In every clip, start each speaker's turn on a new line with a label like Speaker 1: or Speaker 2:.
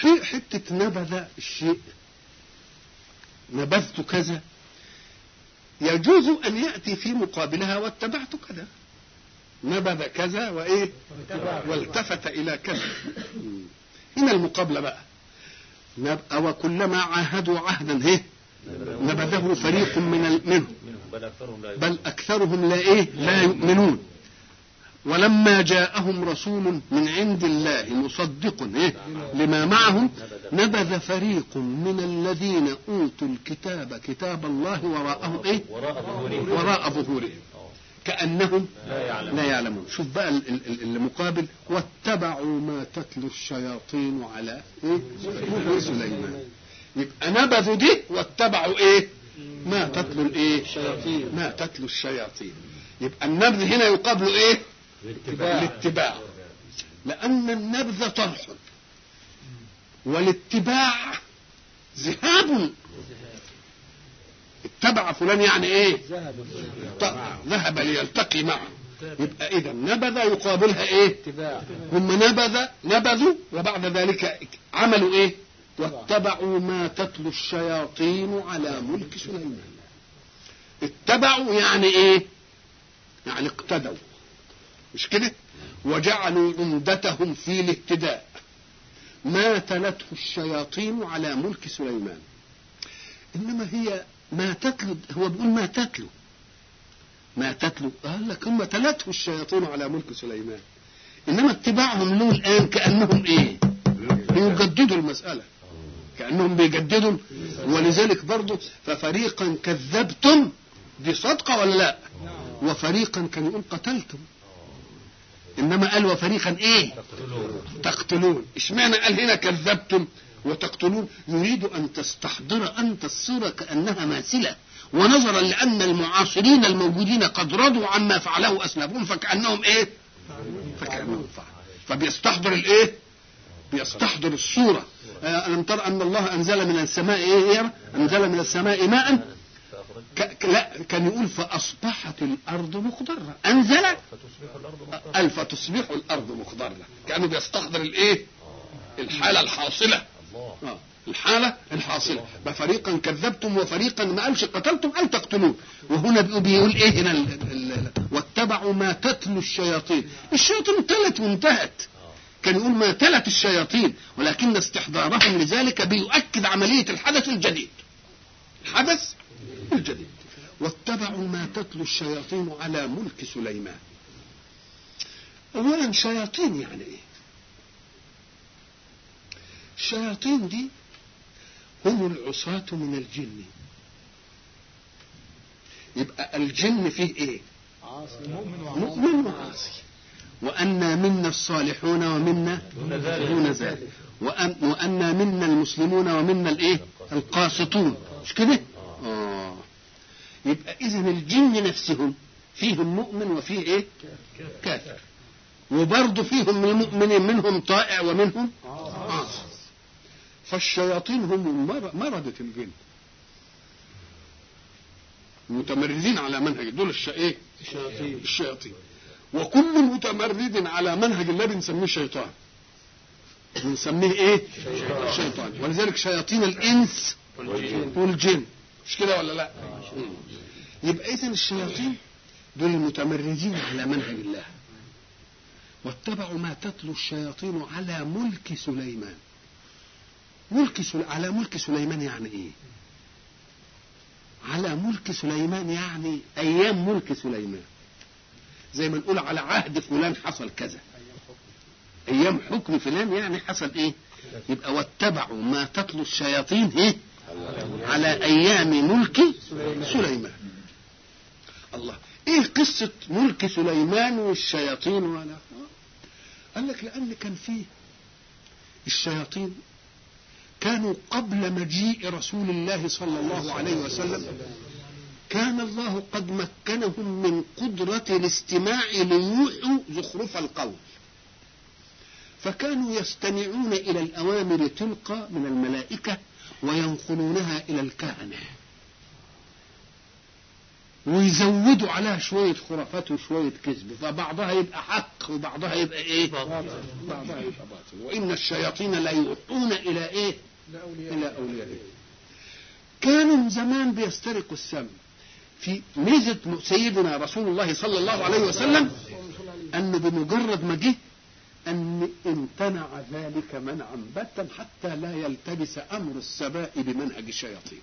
Speaker 1: حي- حتة نبذ الشيء نبذت كذا يجوز أن يأتي في مقابلها واتبعت كذا نبذ كذا وإيه والتفت إلى كذا مم. هنا المقابلة بقى نب... أو كلما عاهدوا عهدا إيه نبذه فريق من ال... منهم
Speaker 2: منهم بل أكثرهم لا
Speaker 1: بل أكثرهم لا إيه لا يؤمنون ولما جاءهم رسول من عند الله مصدق إيه لما معهم نبذ فريق من الذين أوتوا الكتاب كتاب الله وراءهم إيه
Speaker 2: وراء ظهورهم
Speaker 1: وراء ظهورهم كأنهم
Speaker 2: لا يعلمون.
Speaker 1: لا يعلمون شوف بقى ال- ال- المقابل واتبعوا ما تتلو الشياطين على إيه ملك سليمان يبقى نبذوا دي واتبعوا ايه ما تتلو الايه
Speaker 3: الشياطين.
Speaker 1: ما تتلو الشياطين يبقى النبذ هنا يقابله ايه الاتباع لان النبذ طرح والاتباع ذهاب اتبع فلان يعني ايه
Speaker 3: ذهب
Speaker 1: ط- ذهب ليلتقي معه يبقى اذا نبذ يقابلها ايه
Speaker 3: اتباع
Speaker 1: هم نبذ نبذوا وبعد ذلك عملوا ايه واتبعوا ما تتلو الشياطين على ملك سليمان اتبعوا يعني ايه يعني اقتدوا مش كده وجعلوا عمدتهم في الاهتداء ما تلته الشياطين على ملك سليمان انما هي ما تتلو هو بيقول ما تتلو ما تتلو قال لك هم تلته الشياطين على ملك سليمان انما اتباعهم له الان كانهم ايه بيجددوا المساله كانهم بيجددوا ولذلك برضه ففريقا كذبتم دي صدقه ولا لا وفريقا كان يقول قتلتم انما قال وفريقا ايه تقتلون اشمعنى قال هنا كذبتم وتقتلون يريد ان تستحضر انت الصوره كانها ماثله ونظرا لان المعاصرين الموجودين قد رضوا عما فعله اسلافهم فكانهم ايه فكانهم فعلوا فبيستحضر الايه بيستحضر الصوره آه، الم تر ان الله انزل من السماء ايه إيه؟ انزل من السماء ماء ك... ك- لا كان يقول فاصبحت الارض مخضره انزل
Speaker 2: فتصبح الأرض مخضرة
Speaker 1: قال فتصبح الارض مخضره كانه بيستحضر الايه الحاله الحاصله
Speaker 2: الله
Speaker 1: آه. الحالة الحاصلة ففريقا كذبتم وفريقا ما قالش قتلتم قال تقتلون وهنا بيقول, بيقول ايه هنا ال ال ال واتبعوا ما تتلو الشياطين الشياطين تلت وانتهت كان يقول ما تلت الشياطين ولكن استحضارهم لذلك بيؤكد عملية الحدث الجديد الحدث الجديد واتبعوا ما تتلو الشياطين على ملك سليمان اولا شياطين يعني ايه الشياطين دي هم العصاة من الجن يبقى الجن فيه ايه
Speaker 3: عاصي مؤمن وعاصي
Speaker 1: مؤمن وعاصي وأنا منا الصالحون ومنا
Speaker 2: دون ذلك.
Speaker 1: دون ذلك وأن وأنا منا المسلمون ومنا الايه القاسطون مش كده آه. يبقى إذا الجن نفسهم فيهم مؤمن وفيه ايه كافر وبرضه فيهم من المؤمنين منهم طائع ومنهم عاصي فالشياطين هم مر- مردة الجن متمردين على منهج دول الش... ايه
Speaker 3: الشياطين
Speaker 1: الشياطين وكل متمرد على منهج الله بنسميه شيطان بنسميه ايه شيطان ولذلك شياطين الانس والجن مش كده ولا لا مم. يبقى اذا الشياطين دول المتمردين على منهج الله واتبعوا ما تتلو الشياطين على ملك سليمان ملك سل... على ملك سليمان يعني ايه على ملك سليمان يعني ايام ملك سليمان زي ما نقول على عهد فلان حصل كذا ايام حكم فلان يعني حصل ايه يبقى واتبعوا ما تتلو الشياطين ايه على ايام ملك سليمان الله ايه قصة ملك سليمان والشياطين ولا قال لك لان كان فيه الشياطين كانوا قبل مجيء رسول الله صلى الله عليه وسلم كان الله قد مكنهم من قدرة الاستماع ليوحوا زخرف القول فكانوا يستمعون إلى الأوامر تلقى من الملائكة وينقلونها إلى الكهنة ويزودوا عليها شوية خرافات وشوية كذب فبعضها يبقى حق وبعضها يبقى ايه بعضها يبقى باطل وإن الشياطين لا يوحون إلى ايه إلى أوليائهم كانوا زمان بيسترقوا السمع في ميزة سيدنا رسول الله صلى الله عليه وسلم أنه بمجرد ما جه أن امتنع ذلك منعا باتا حتى لا يلتبس أمر السماء بمنهج الشياطين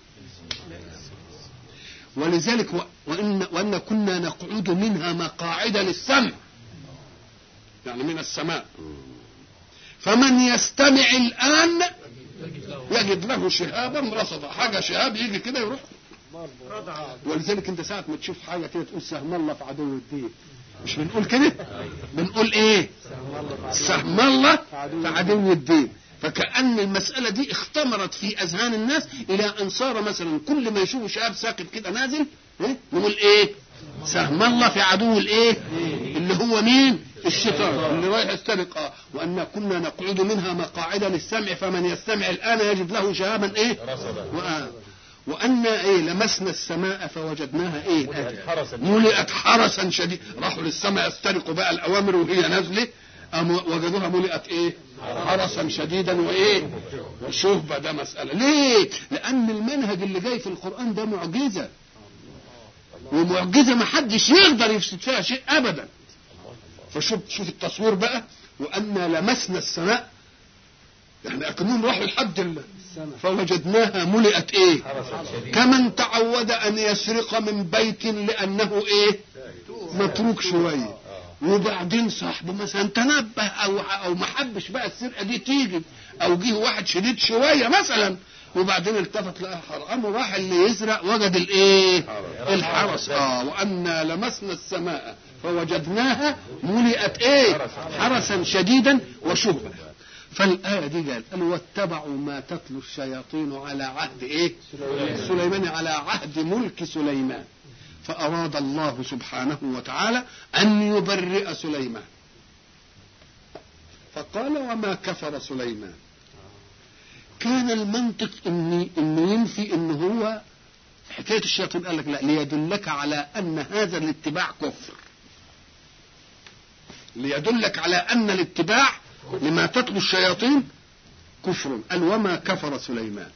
Speaker 1: ولذلك و- وإن, وأن كنا نقعد منها مقاعد للسمع يعني من السماء فمن يستمع الآن يجد له شهابا رصدا حاجة شهاب يجي كده يروح ولذلك انت ساعة ما تشوف حاجة كده تقول سهم الله في عدو الدين مش بنقول كده بنقول ايه سهم الله في عدو الدين فكأن المسألة دي اختمرت في أذهان الناس إلى أن صار مثلا كل ما يشوفوا شهاب ساقط كده نازل إيه؟ نقول إيه سهم الله في عدو الإيه اللي هو مين الشيطان اللي رايح يسترق اه وأن كنا نقعد منها مقاعد للسمع فمن يستمع الآن يجد له شهابا إيه
Speaker 2: رصدا
Speaker 1: وآه. وأن إيه لمسنا السماء فوجدناها إيه
Speaker 2: ملئت حرسا
Speaker 1: ملئت حرسا شديد راحوا للسماء يسترقوا بقى الأوامر وهي نازلة أم وجدوها ملئت إيه حرسا شديدا وإيه وشهبة ده مسألة ليه لأن المنهج اللي جاي في القرآن ده معجزة ومعجزة ما حدش يقدر يفسد فيها شيء أبدا فشوف شوف التصوير بقى وأن لمسنا السماء يعني أكنهم راحوا لحد ال- فوجدناها ملئت ايه
Speaker 2: حرسا شديدا
Speaker 1: كمن تعود ان يسرق من بيت لانه ايه متروك شويه وبعدين صاحبه مثلا تنبه او او ما حبش بقى السرقه دي تيجي او جه واحد شديد شويه مثلا وبعدين التفت لقى حرام وراح اللي يسرق وجد الايه الحرس اه وانا لمسنا السماء فوجدناها ملئت ايه حرسا شديدا وشهبا فالآية دي قال قال واتبعوا ما تتلو الشياطين على عهد ايه سليمان على عهد ملك سليمان فأراد الله سبحانه وتعالى أن يبرئ سليمان فقال وما كفر سليمان كان المنطق إن إنه ينفي إن هو حكاية الشياطين قال لك لا ليدلك على أن هذا الاتباع كفر ليدلك على أن الاتباع لما تتلو الشياطين كفر قال وما كفر سليمان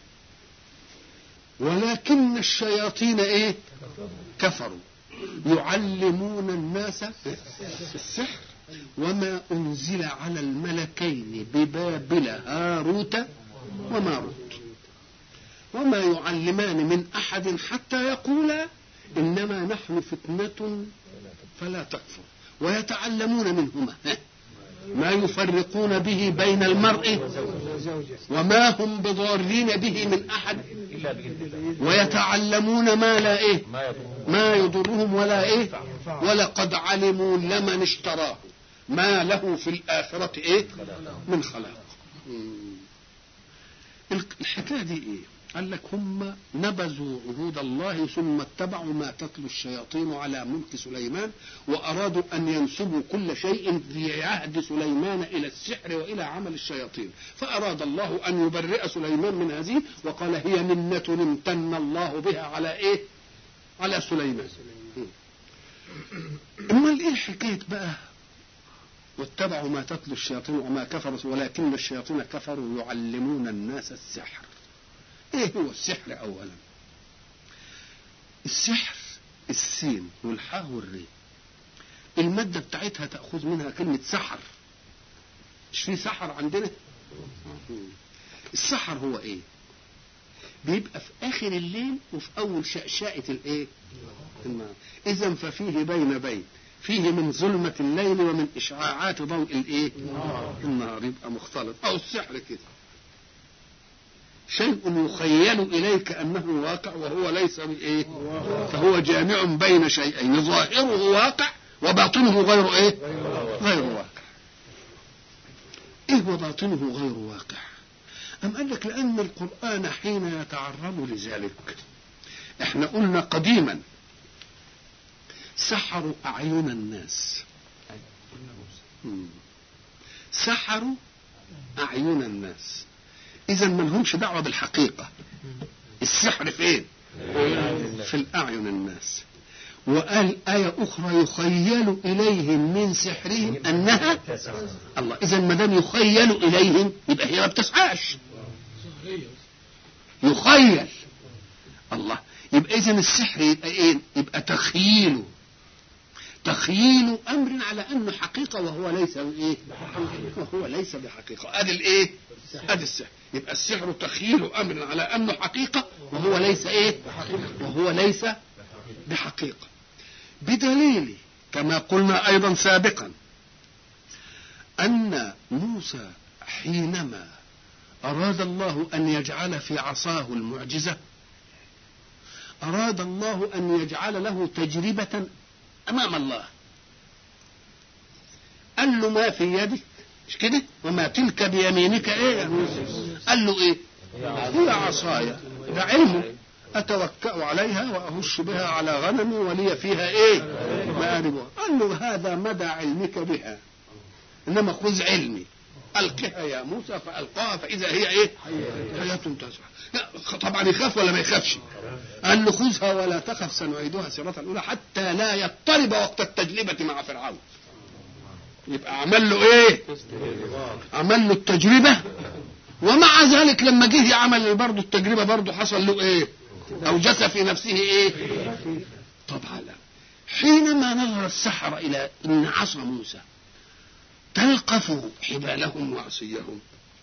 Speaker 1: ولكن الشياطين ايه كفروا يعلمون الناس السحر وما انزل على الملكين ببابل هاروت وماروت وما يعلمان من احد حتى يقولا انما نحن فتنه فلا تكفر ويتعلمون منهما ما يفرقون به بين المرء وما هم بضارين به من احد
Speaker 2: إلا بإذن الله
Speaker 1: ويتعلمون ما لا ايه
Speaker 2: ما يضر
Speaker 1: ما يضرهم ولا ايه ولقد علموا لمن اشتراه ما له في الآخرة ايه من خلاق مم. الحكاية دي ايه قال لك هم نبذوا عهود الله ثم اتبعوا ما تتلو الشياطين على ملك سليمان وأرادوا أن ينسبوا كل شيء في عهد سليمان إلى السحر وإلى عمل الشياطين فأراد الله أن يبرئ سليمان من هذه وقال هي منة امتن الله بها على إيه على سليمان امال ايه حكايه بقى واتبعوا ما تتلو الشياطين وما كفروا ولكن الشياطين كفروا يعلمون الناس السحر ايه هو السحر اولا السحر السين والحاء والري المادة بتاعتها تأخذ منها كلمة سحر مش في سحر عندنا السحر هو ايه بيبقى في اخر الليل وفي اول شقشقة الايه النهار اذا ففيه بين بين فيه من ظلمة الليل ومن اشعاعات ضوء الايه النهار يبقى مختلط او السحر كده شيء يخيل اليك انه واقع وهو ليس بايه فهو جامع بين شيئين ظاهره واقع وباطنه غير ايه غير واقع ايه وباطنه غير واقع أم قال لك لأن القرآن حين يتعرض لذلك احنا قلنا قديما سحروا أعين الناس مم. سحروا أعين الناس إذا ما لهمش دعوة بالحقيقة السحر فين؟ في الأعين الناس وقال آية أخرى يخيل إليهم من سحرهم أنها الله إذا ما دام يخيل إليهم يبقى هي ما بتسعاش يخيل الله يبقى إذا السحر يبقى إيه؟ يبقى تخييل تخييل أمر على أنه حقيقة وهو ليس إيه؟ وهو ليس بحقيقة أدي الإيه؟ أدي السحر يبقى السحر تخييل أمر على أنه حقيقة وهو ليس إيه؟ وهو ليس بحقيقة بدليل كما قلنا أيضا سابقا أن موسى حينما أراد الله أن يجعل في عصاه المعجزة أراد الله أن يجعل له تجربة أمام الله قال له ما في يدك مش كده وما تلك بيمينك ايه يا موسى قال له ايه هي عصايا ده علمه أتوكأ عليها وأهش بها على غنمي ولي فيها إيه؟ مآرب قال له هذا مدى علمك بها إنما خذ علمي ألقها يا موسى فألقاها فإذا هي إيه؟ حياة تسعى لا طبعا يخاف ولا ما يخافش قال له خذها ولا تخف سنعيدها سيرة الأولى حتى لا يضطرب وقت التجربة مع فرعون يبقى عمل له إيه؟ عمل له التجربة ومع ذلك لما جه يعمل برضه التجربة برضه حصل له إيه؟ أوجس في نفسه إيه؟ طبعا لا حينما نظر السحرة إلى أن عصا موسى تلقف حبالهم وعصيهم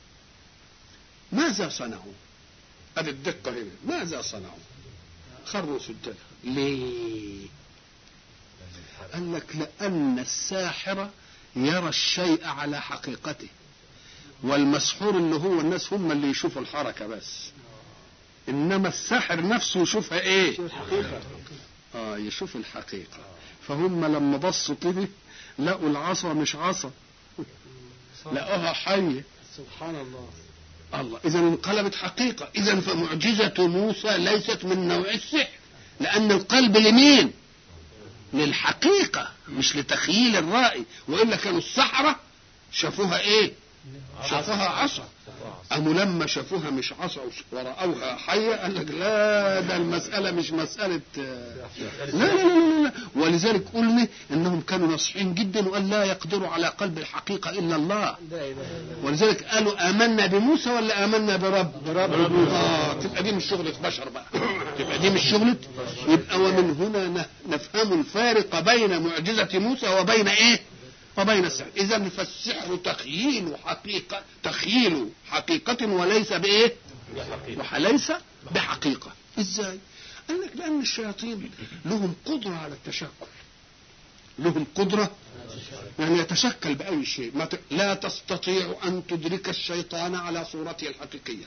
Speaker 1: ماذا صنعوا؟ هذه الدقة هنا ماذا صنعوا؟ خروا سجدا ليه؟ قال لك لأن الساحر يرى الشيء على حقيقته والمسحور اللي هو الناس هم اللي يشوفوا الحركة بس انما الساحر نفسه يشوفها ايه اه يشوف الحقيقة فهم لما بصوا كده لقوا العصا مش عصا لقوها حية
Speaker 3: سبحان الله
Speaker 1: الله اذا انقلبت حقيقة اذا فمعجزة موسى ليست من نوع السحر لان القلب لمين للحقيقة مش لتخييل الرأي وإلا كانوا السحرة شافوها إيه شافوها عصا قاموا لما شافوها مش عصا ورأوها حية قال لك لا ده المسألة مش مسألة لا لا لا لا, لا. ولذلك قلنا انهم كانوا ناصحين جدا وقال لا يقدر على قلب الحقيقة الا الله ولذلك قالوا امنا بموسى ولا امنا برب برب اه تبقى دي مش شغلة بشر بقى تبقى دي مش شغلة يبقى ومن هنا نفهم الفارق بين معجزة موسى وبين ايه وبين السحر اذا فالسحر تخييل حقيقة تخييل حقيقة وليس بايه وليس بحقيقة ازاي قال لك لان الشياطين لهم قدرة على التشكل لهم قدرة يعني يتشكل بأي شيء ما ت... لا تستطيع أن تدرك الشيطان على صورته الحقيقية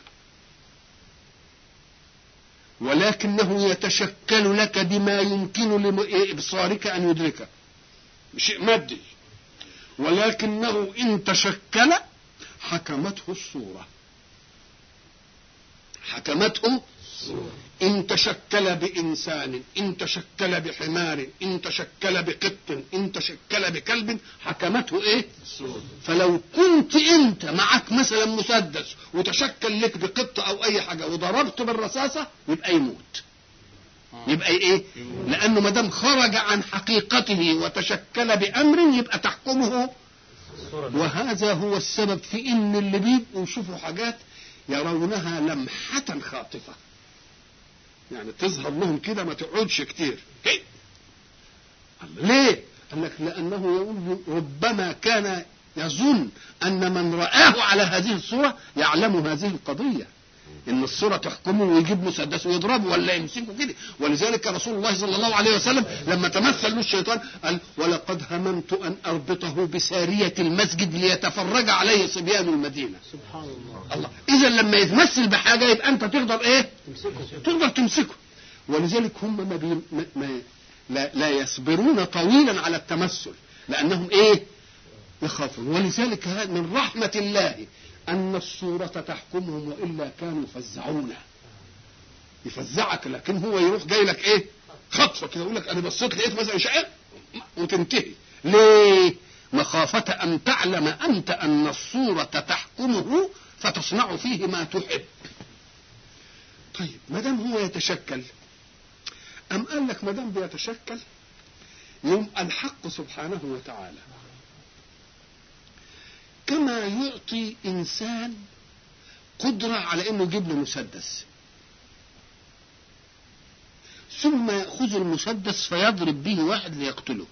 Speaker 1: ولكنه يتشكل لك بما يمكن لإبصارك أن يدركه شيء مادي ولكنه إن تشكل حكمته الصورة حكمته إن تشكل بإنسان إن تشكل بحمار إن تشكل بقط إن تشكل بكلب حكمته إيه فلو كنت أنت معك مثلا مسدس وتشكل لك بقط أو أي حاجة وضربت بالرصاصة يبقى يموت يبقى ايه لانه ما دام خرج عن حقيقته وتشكل بامر يبقى تحكمه وهذا هو السبب في ان اللي بيبقوا يشوفوا حاجات يرونها لمحة خاطفة يعني تظهر لهم كده ما تقعدش كتير هي. ليه قال لك لانه يقول ربما كان يظن ان من رآه على هذه الصورة يعلم هذه القضية ان الصورة تحكمه ويجيب مسدس ويضربه ولا يمسكه كده ولذلك رسول الله صلى الله عليه وسلم لما تمثل له الشيطان قال ولقد هممت ان اربطه بسارية المسجد ليتفرج عليه صبيان المدينة
Speaker 3: سبحان الله
Speaker 1: الله اذا لما يتمثل بحاجة يبقى انت تقدر ايه
Speaker 3: تمسكه
Speaker 1: تقدر تمسكه ولذلك هم ما, بي... ما... ما... لا... لا يصبرون طويلا على التمثل لانهم ايه يخافون ولذلك هذا من رحمة الله أن الصورة تحكمهم وإلا كانوا يفزعون يفزعك لكن هو يروح جاي لك إيه خطفة كده يقول لك أنا بصيت لقيت مثلا شيء وتنتهي ليه مخافة أن تعلم أنت أن الصورة تحكمه فتصنع فيه ما تحب طيب ما دام هو يتشكل أم قال لك ما دام بيتشكل يوم الحق سبحانه وتعالى كما يعطي انسان قدره على انه يجيب له مسدس ثم ياخذ المسدس فيضرب به واحد ليقتله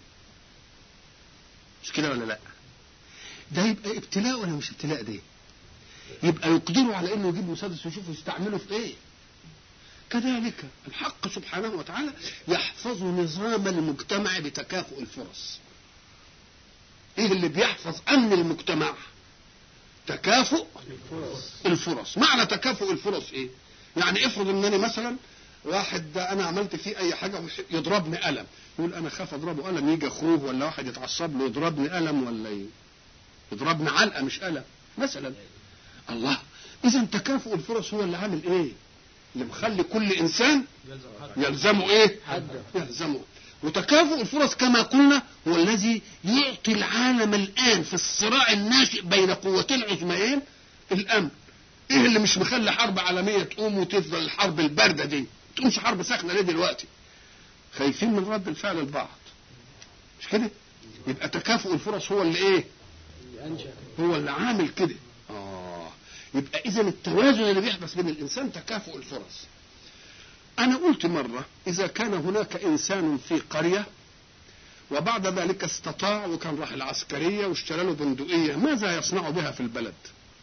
Speaker 1: مش كده ولا لا ده يبقى ابتلاء ولا مش ابتلاء ده يبقى يقدروا على انه يجيب مسدس ويشوف يستعمله في ايه كذلك الحق سبحانه وتعالى يحفظ نظام المجتمع بتكافؤ الفرص ايه اللي بيحفظ امن المجتمع تكافؤ الفرص معنى تكافؤ الفرص ايه يعني افرض انني مثلا واحد ده انا عملت فيه اي حاجه يضربني قلم يقول انا خاف اضربه قلم يجي اخوه ولا واحد يتعصب له يضربني قلم ولا ي- يضربني علقه مش قلم مثلا الله اذا تكافؤ الفرص هو اللي عامل ايه اللي مخلي كل انسان يلزمه ايه يلزمه وتكافؤ الفرص كما قلنا هو الذي يعطي العالم الان في الصراع الناشئ بين قوتين عظميين الامن ايه اللي مش مخلي حرب عالميه تقوم وتفضل الحرب البارده دي تقومش حرب ساخنه ليه دلوقتي خايفين من رد الفعل البعض مش كده يبقى تكافؤ الفرص هو اللي ايه هو اللي عامل كده اه يبقى اذا التوازن اللي بيحدث بين الانسان تكافؤ الفرص انا قلت مره اذا كان هناك انسان في قريه وبعد ذلك استطاع وكان راح العسكريه واشترى له بندقيه ماذا يصنع بها في البلد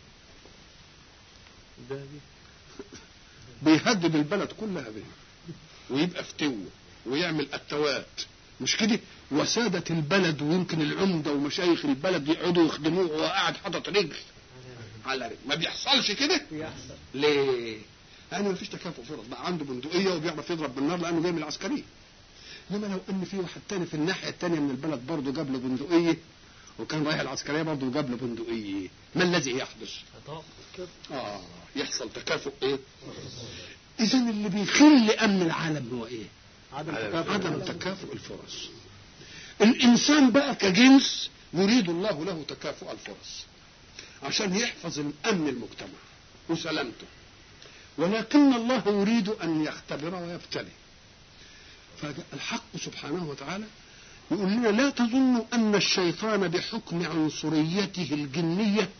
Speaker 1: بيهدد البلد كلها به ويبقى فتوه ويعمل اتوات مش كده وسادة البلد ويمكن العمدة ومشايخ البلد يقعدوا يخدموه وهو قاعد حاطط رجل على رجل ما بيحصلش كده ليه؟ لأن ما فيش تكافؤ فرص بقى عنده بندقية وبيعرف يضرب بالنار لأنه جاي من العسكرية إنما لو إن في واحد تاني في الناحية التانية من البلد برضه جاب له بندقية وكان رايح العسكرية برضه وجاب له بندقية ما الذي يحدث؟ آه يحصل تكافؤ إيه؟ إذا اللي بيخل أمن العالم هو إيه؟
Speaker 3: عدم
Speaker 1: عدم تكافؤ الفرص الانسان بقى كجنس يريد الله له تكافؤ الفرص عشان يحفظ امن المجتمع وسلامته ولكن الله يريد ان يختبر ويبتلي فالحق سبحانه وتعالى يقول لنا لا تظنوا ان الشيطان بحكم عنصريته الجنيه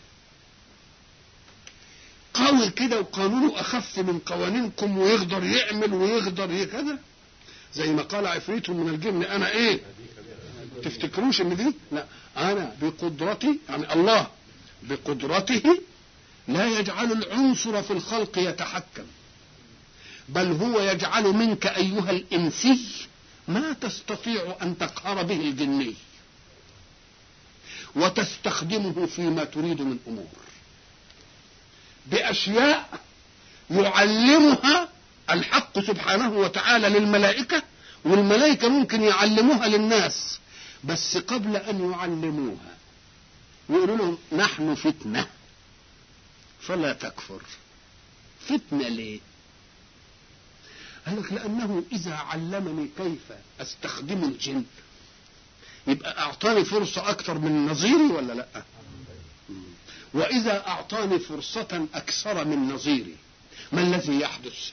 Speaker 1: قوي كده وقانونه اخف من قوانينكم ويقدر يعمل ويقدر ي- كذا زي ما قال عفريت من الجن انا ايه تفتكروش ان دي لا انا بقدرتي يعني الله بقدرته لا يجعل العنصر في الخلق يتحكم بل هو يجعل منك ايها الانسي ما تستطيع ان تقهر به الجني وتستخدمه فيما تريد من امور باشياء يعلمها الحق سبحانه وتعالى للملائكة والملائكة ممكن يعلموها للناس بس قبل أن يعلموها يقولوا لهم نحن فتنة فلا تكفر فتنة ليه قال لك لأنه إذا علمني كيف أستخدم الجن يبقى أعطاني فرصة أكثر من نظيري ولا لأ وإذا أعطاني فرصة أكثر من نظيري ما الذي يحدث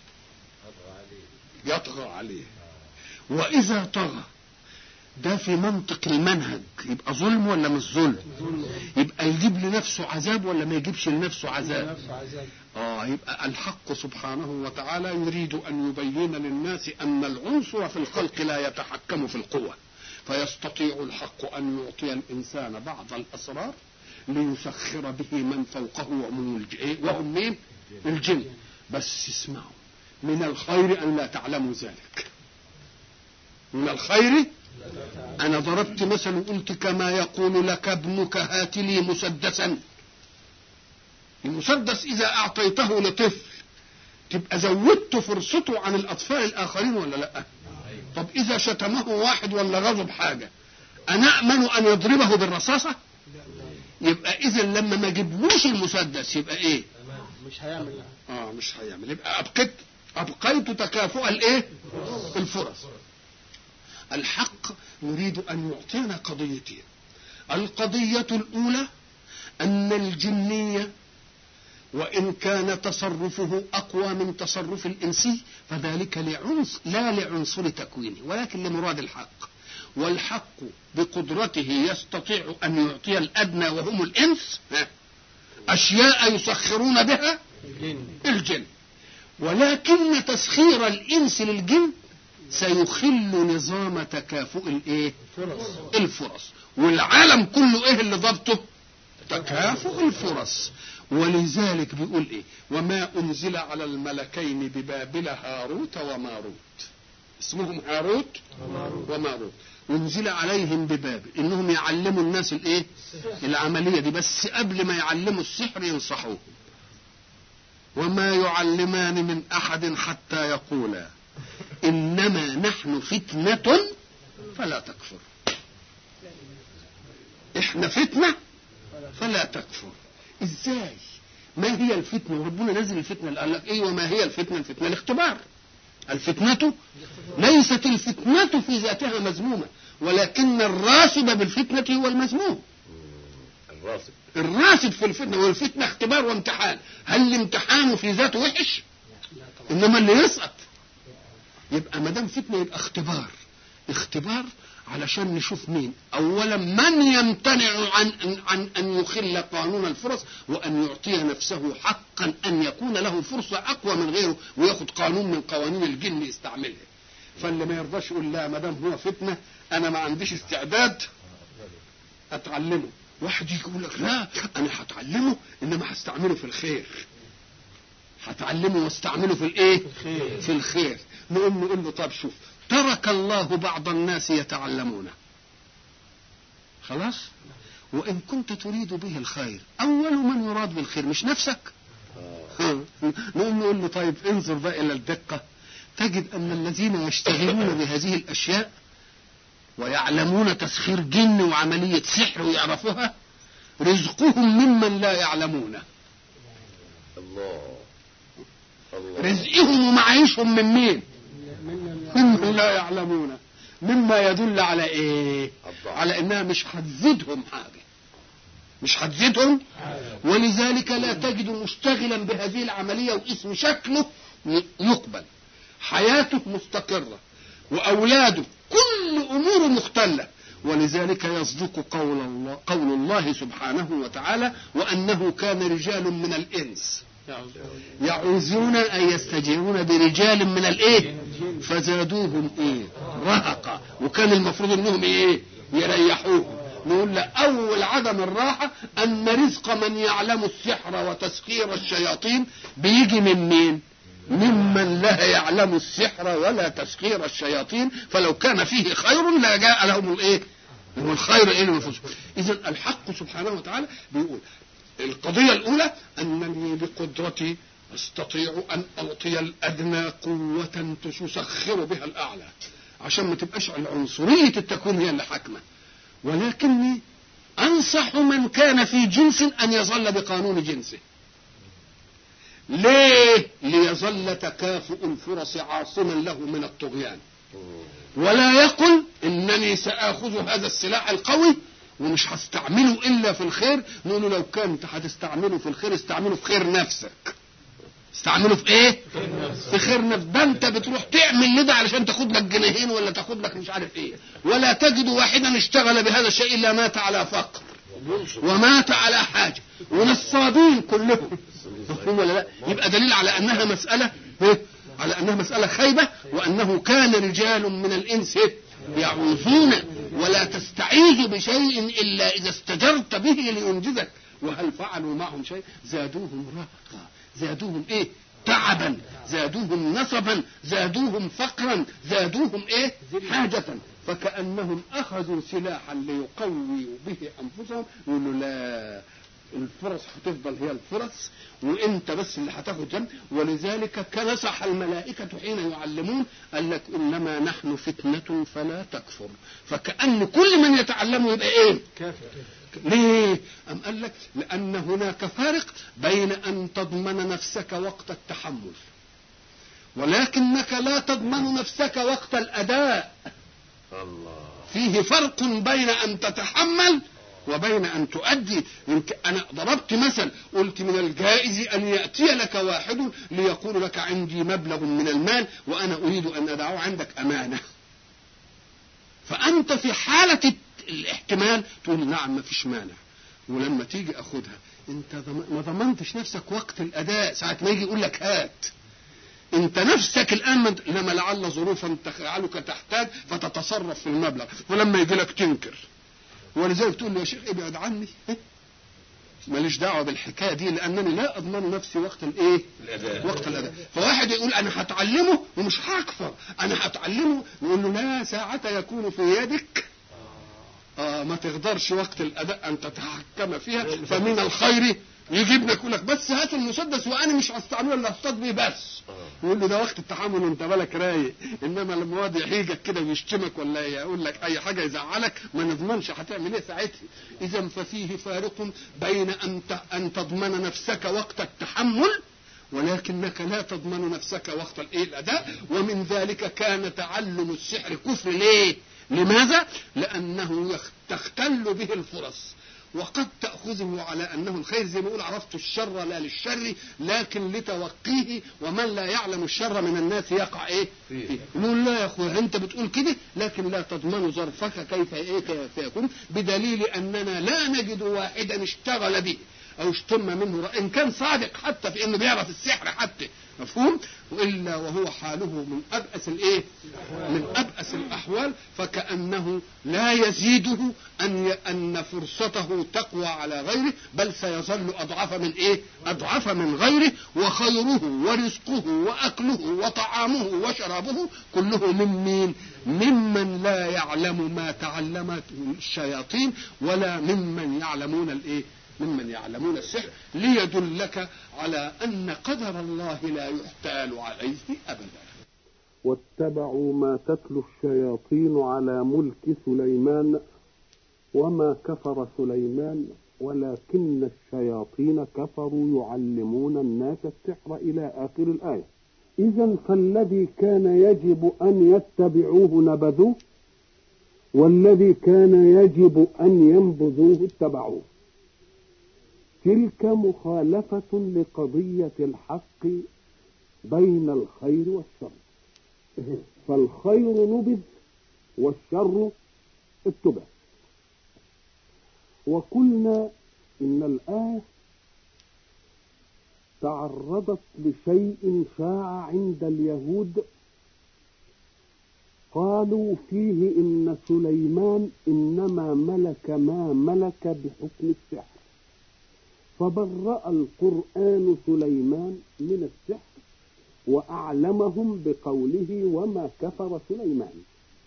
Speaker 1: يطغى عليه وإذا طغى ده في منطق المنهج يبقى ظلم ولا مش ظلم يبقى يجيب لنفسه عذاب ولا ما يجيبش لنفسه عذاب
Speaker 3: نفس عذاب
Speaker 1: اه يبقى الحق سبحانه وتعالى يريد ان يبين للناس ان العنصر في الخلق لا يتحكم في القوه فيستطيع الحق ان يعطي الانسان بعض الاسرار ليسخر به من فوقه ومن الج... إيه؟ وهم مين؟ الجن بس اسمعوا من الخير ان لا تعلموا ذلك من الخير انا ضربت مثل وقلت كما يقول لك ابنك هات لي مسدسا المسدس اذا اعطيته لطفل تبقى زودت فرصته عن الاطفال الاخرين ولا لا طب اذا شتمه واحد ولا غضب حاجه انامن ان يضربه بالرصاصه يبقى اذا لما ما جبلوش المسدس يبقى ايه
Speaker 3: مش هيعمل
Speaker 1: اه مش هيعمل يبقى ابقيت ابقيت تكافؤ الايه الفرص الحق يريد ان يعطينا قضيتين القضيه الاولى ان الجنيه وان كان تصرفه اقوى من تصرف الانسي فذلك لعنصر لا لعنصر تكوينه ولكن لمراد الحق والحق بقدرته يستطيع أن يعطي الأدنى وهم الإنس ها، أشياء يسخرون بها الجن ولكن تسخير الإنس للجن سيخل نظام تكافؤ الإيه؟ الفرص والعالم كله إيه اللي ضبطه؟ تكافؤ الفرص ولذلك بيقول ايه وما انزل على الملكين ببابل هاروت وماروت اسمهم هاروت وماروت انزل عليهم ببابل انهم يعلموا الناس الايه العمليه دي بس قبل ما يعلموا السحر ينصحوهم وما يعلمان من احد حتى يقولا انما نحن فتنه فلا تكفر احنا فتنه فلا تكفر ازاي ما هي الفتنه وربنا نزل الفتنه قال لك ايه وما هي الفتنه الفتنه الاختبار الفتنه ليست الفتنه في ذاتها مذمومه ولكن الراسب بالفتنه هو المذموم
Speaker 2: الراسب
Speaker 1: الراسب في الفتنه والفتنه اختبار وامتحان هل الامتحان في ذاته وحش انما اللي يسقط يبقى ما دام فتنه يبقى اختبار اختبار علشان نشوف مين اولا من يمتنع عن عن ان يخل قانون الفرص وان يعطي نفسه حقا ان يكون له فرصه اقوى من غيره وياخد قانون من قوانين الجن يستعملها فاللي ما يرضاش يقول لا ما دام هو فتنه انا ما عنديش استعداد اتعلمه واحد يجي يقول لك لا انا هتعلمه انما هستعمله في الخير هتعلمه واستعمله في الايه في الخير نقوم نقول له طب شوف ترك الله بعض الناس يتعلمونه خلاص وان كنت تريد به الخير اول من يراد بالخير مش نفسك ها. نقوم نقول له طيب انظر بقى الى الدقه تجد ان الذين يشتغلون بهذه الاشياء ويعلمون تسخير جن وعمليه سحر ويعرفوها رزقهم ممن لا يعلمونه
Speaker 2: الله الله
Speaker 1: رزقهم ومعيشهم من مين ممن لا يعلمون مما يدل على ايه
Speaker 2: الضعف.
Speaker 1: على انها مش هتزيدهم حاجه مش هتزيدهم ولذلك لا تجد مشتغلا بهذه العمليه واسم شكله ي- يقبل حياته مستقره واولاده كل اموره مختله ولذلك يصدق قول الله قول الله سبحانه وتعالى وانه كان رجال من الانس يعوزون ان يستجيرون برجال من الايه فزادوهم ايه رهقا وكان المفروض انهم ايه يريحوهم نقول لا اول عدم الراحه ان رزق من يعلم السحر وتسخير الشياطين بيجي من مين ممن لا يعلم السحر ولا تسخير الشياطين فلو كان فيه خير لجاء لهم الايه هو الخير ايه لانفسهم اذا الحق سبحانه وتعالى بيقول القضية الأولى أنني بقدرتي أستطيع أن أعطي الأدنى قوة تسخر بها الأعلى عشان ما تبقاش العنصرية التكوين هي اللي حاكمة ولكني أنصح من كان في جنس أن يظل بقانون جنسه ليه؟ ليظل تكافؤ الفرص عاصما له من الطغيان ولا يقل انني ساخذ هذا السلاح القوي ومش هستعمله الا في الخير نقول له لو كنت هتستعمله في الخير استعمله في خير نفسك استعمله في ايه في خير نفسك ده انت بتروح تعمل لده علشان تاخد لك جنيهين ولا تاخد لك مش عارف ايه ولا تجد واحدا اشتغل بهذا الشيء الا مات على فقر ومات على حاجه ونصابين كلهم مفهوم ولا لا يبقى دليل على انها مساله إيه؟ على انها مساله خيبه وانه كان رجال من الانس إيه؟ يعوذون ولا تستعيذ بشيء الا اذا استجرت به لينجزك وهل فعلوا معهم شيء زادوهم رهقا زادوهم ايه تعبا زادوهم نصبا زادوهم فقرا زادوهم ايه حاجة فكأنهم أخذوا سلاحا ليقويوا به أنفسهم يقولوا لا الفرص هتفضل هي الفرص وانت بس اللي هتاخد جنب ولذلك كنصح الملائكة حين يعلمون قال لك انما نحن فتنة فلا تكفر فكأن كل من يتعلم يبقى ايه
Speaker 3: كافر
Speaker 1: ليه أم قال لك لأن هناك فارق بين أن تضمن نفسك وقت التحمل ولكنك لا تضمن نفسك وقت الأداء
Speaker 2: الله
Speaker 1: فيه فرق بين أن تتحمل وبين أن تؤدي يمكن أنا ضربت مثل قلت من الجائز أن يأتي لك واحد ليقول لك عندي مبلغ من المال وأنا أريد أن أدعه عندك أمانة فانت في حاله الاحتمال تقول نعم ما فيش مانع ولما تيجي اخدها انت ضم- ما ضمنتش نفسك وقت الاداء ساعه ما يجي يقول لك هات انت نفسك الان من انما لعل ظروفا تجعلك تحتاج فتتصرف في المبلغ ولما يجي لك تنكر ولذلك تقول له يا شيخ ابعد عني ماليش دعوه بالحكايه دي لانني لا اضمن نفسي وقت الايه؟
Speaker 2: الأداء.
Speaker 1: وقت الاداء فواحد يقول انا هتعلمه ومش هكفر انا هتعلمه نقول له لا ساعة يكون في يدك آه ما تقدرش وقت الاداء ان تتحكم فيها فمن الخير يجيب لك يقول لك بس هات المسدس وانا مش هستعمله الا اصطاد بيه بس يقول له ده وقت التحمل وانت بالك رايق انما لما واد يحيجك كده ويشتمك ولا يقول لك اي حاجه يزعلك ما نضمنش هتعمل ايه ساعتها اذا ففيه فارق بين ان ت- ان تضمن نفسك وقت التحمل ولكنك لا تضمن نفسك وقت الايه الاداء ومن ذلك كان تعلم السحر كفر ليه لماذا لانه يخ- تختل به الفرص وقد تأخذه على أنه الخير زي ما يقول عرفت الشر لا للشر لكن لتوقيه ومن لا يعلم الشر من الناس يقع إيه؟
Speaker 2: فيه.
Speaker 1: يقول لا يا أخويا أنت بتقول كده لكن لا تضمن ظرفك كيف إيه كيف يكون بدليل أننا لا نجد واحدا اشتغل به أو اشتم منه رأي إن كان صادق حتى في إنه بيعرف السحر حتى مفهوم وإلا وهو حاله من أبأس الإيه من أبأس الأحوال فكأنه لا يزيده أن ي... أن فرصته تقوى على غيره بل سيظل أضعف من إيه أضعف من غيره وخيره ورزقه وأكله وطعامه وشرابه كله من مين ممن لا يعلم ما تعلمته الشياطين ولا ممن يعلمون الإيه ممن يعلمون السحر ليدلك على أن قدر الله لا يحتال عليه أبدا
Speaker 4: واتبعوا ما تتلو الشياطين على ملك سليمان وما كفر سليمان ولكن الشياطين كفروا يعلمون الناس السحر إلى آخر الآية إذا فالذي كان يجب أن يتبعوه نبذوه والذي كان يجب أن ينبذوه اتبعوه تلك مخالفة لقضية الحق بين الخير والشر فالخير نبذ والشر اتبع وقلنا إن الآية تعرضت لشيء شاع عند اليهود قالوا فيه إن سليمان إنما ملك ما ملك بحكم السحر فبرأ القرآن سليمان من السحر وأعلمهم بقوله وما كفر سليمان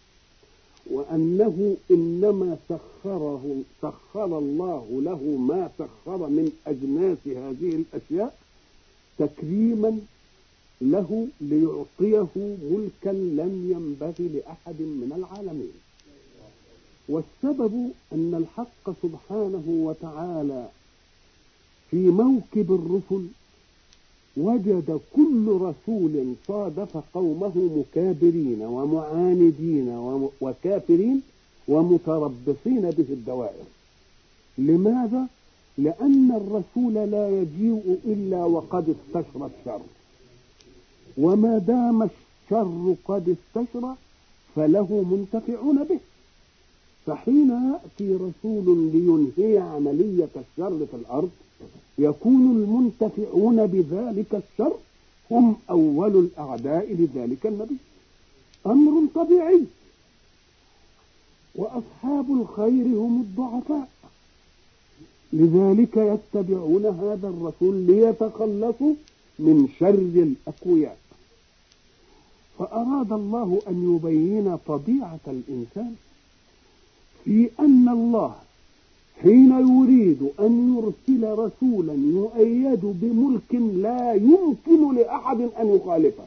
Speaker 4: وأنه إنما سخره سخر الله له ما سخر من أجناس هذه الأشياء تكريما له ليعطيه ملكا لم ينبغي لأحد من العالمين والسبب أن الحق سبحانه وتعالى في موكب الرسل وجد كل رسول صادف قومه مكابرين ومعاندين وم- وكافرين ومتربصين به الدوائر لماذا؟ لأن الرسول لا يجيء إلا وقد استشرى الشر وما دام الشر قد استشرى فله منتفعون به فحين يأتي رسول لينهي عملية الشر في الأرض يكون المنتفعون بذلك الشر هم أول الأعداء لذلك النبي أمر طبيعي وأصحاب الخير هم الضعفاء لذلك يتبعون هذا الرسول ليتخلصوا من شر الأقوياء فأراد الله أن يبين طبيعة الإنسان في أن الله حين يريد أن يرسل رسولا يؤيد بملك لا يمكن لأحد أن يخالفه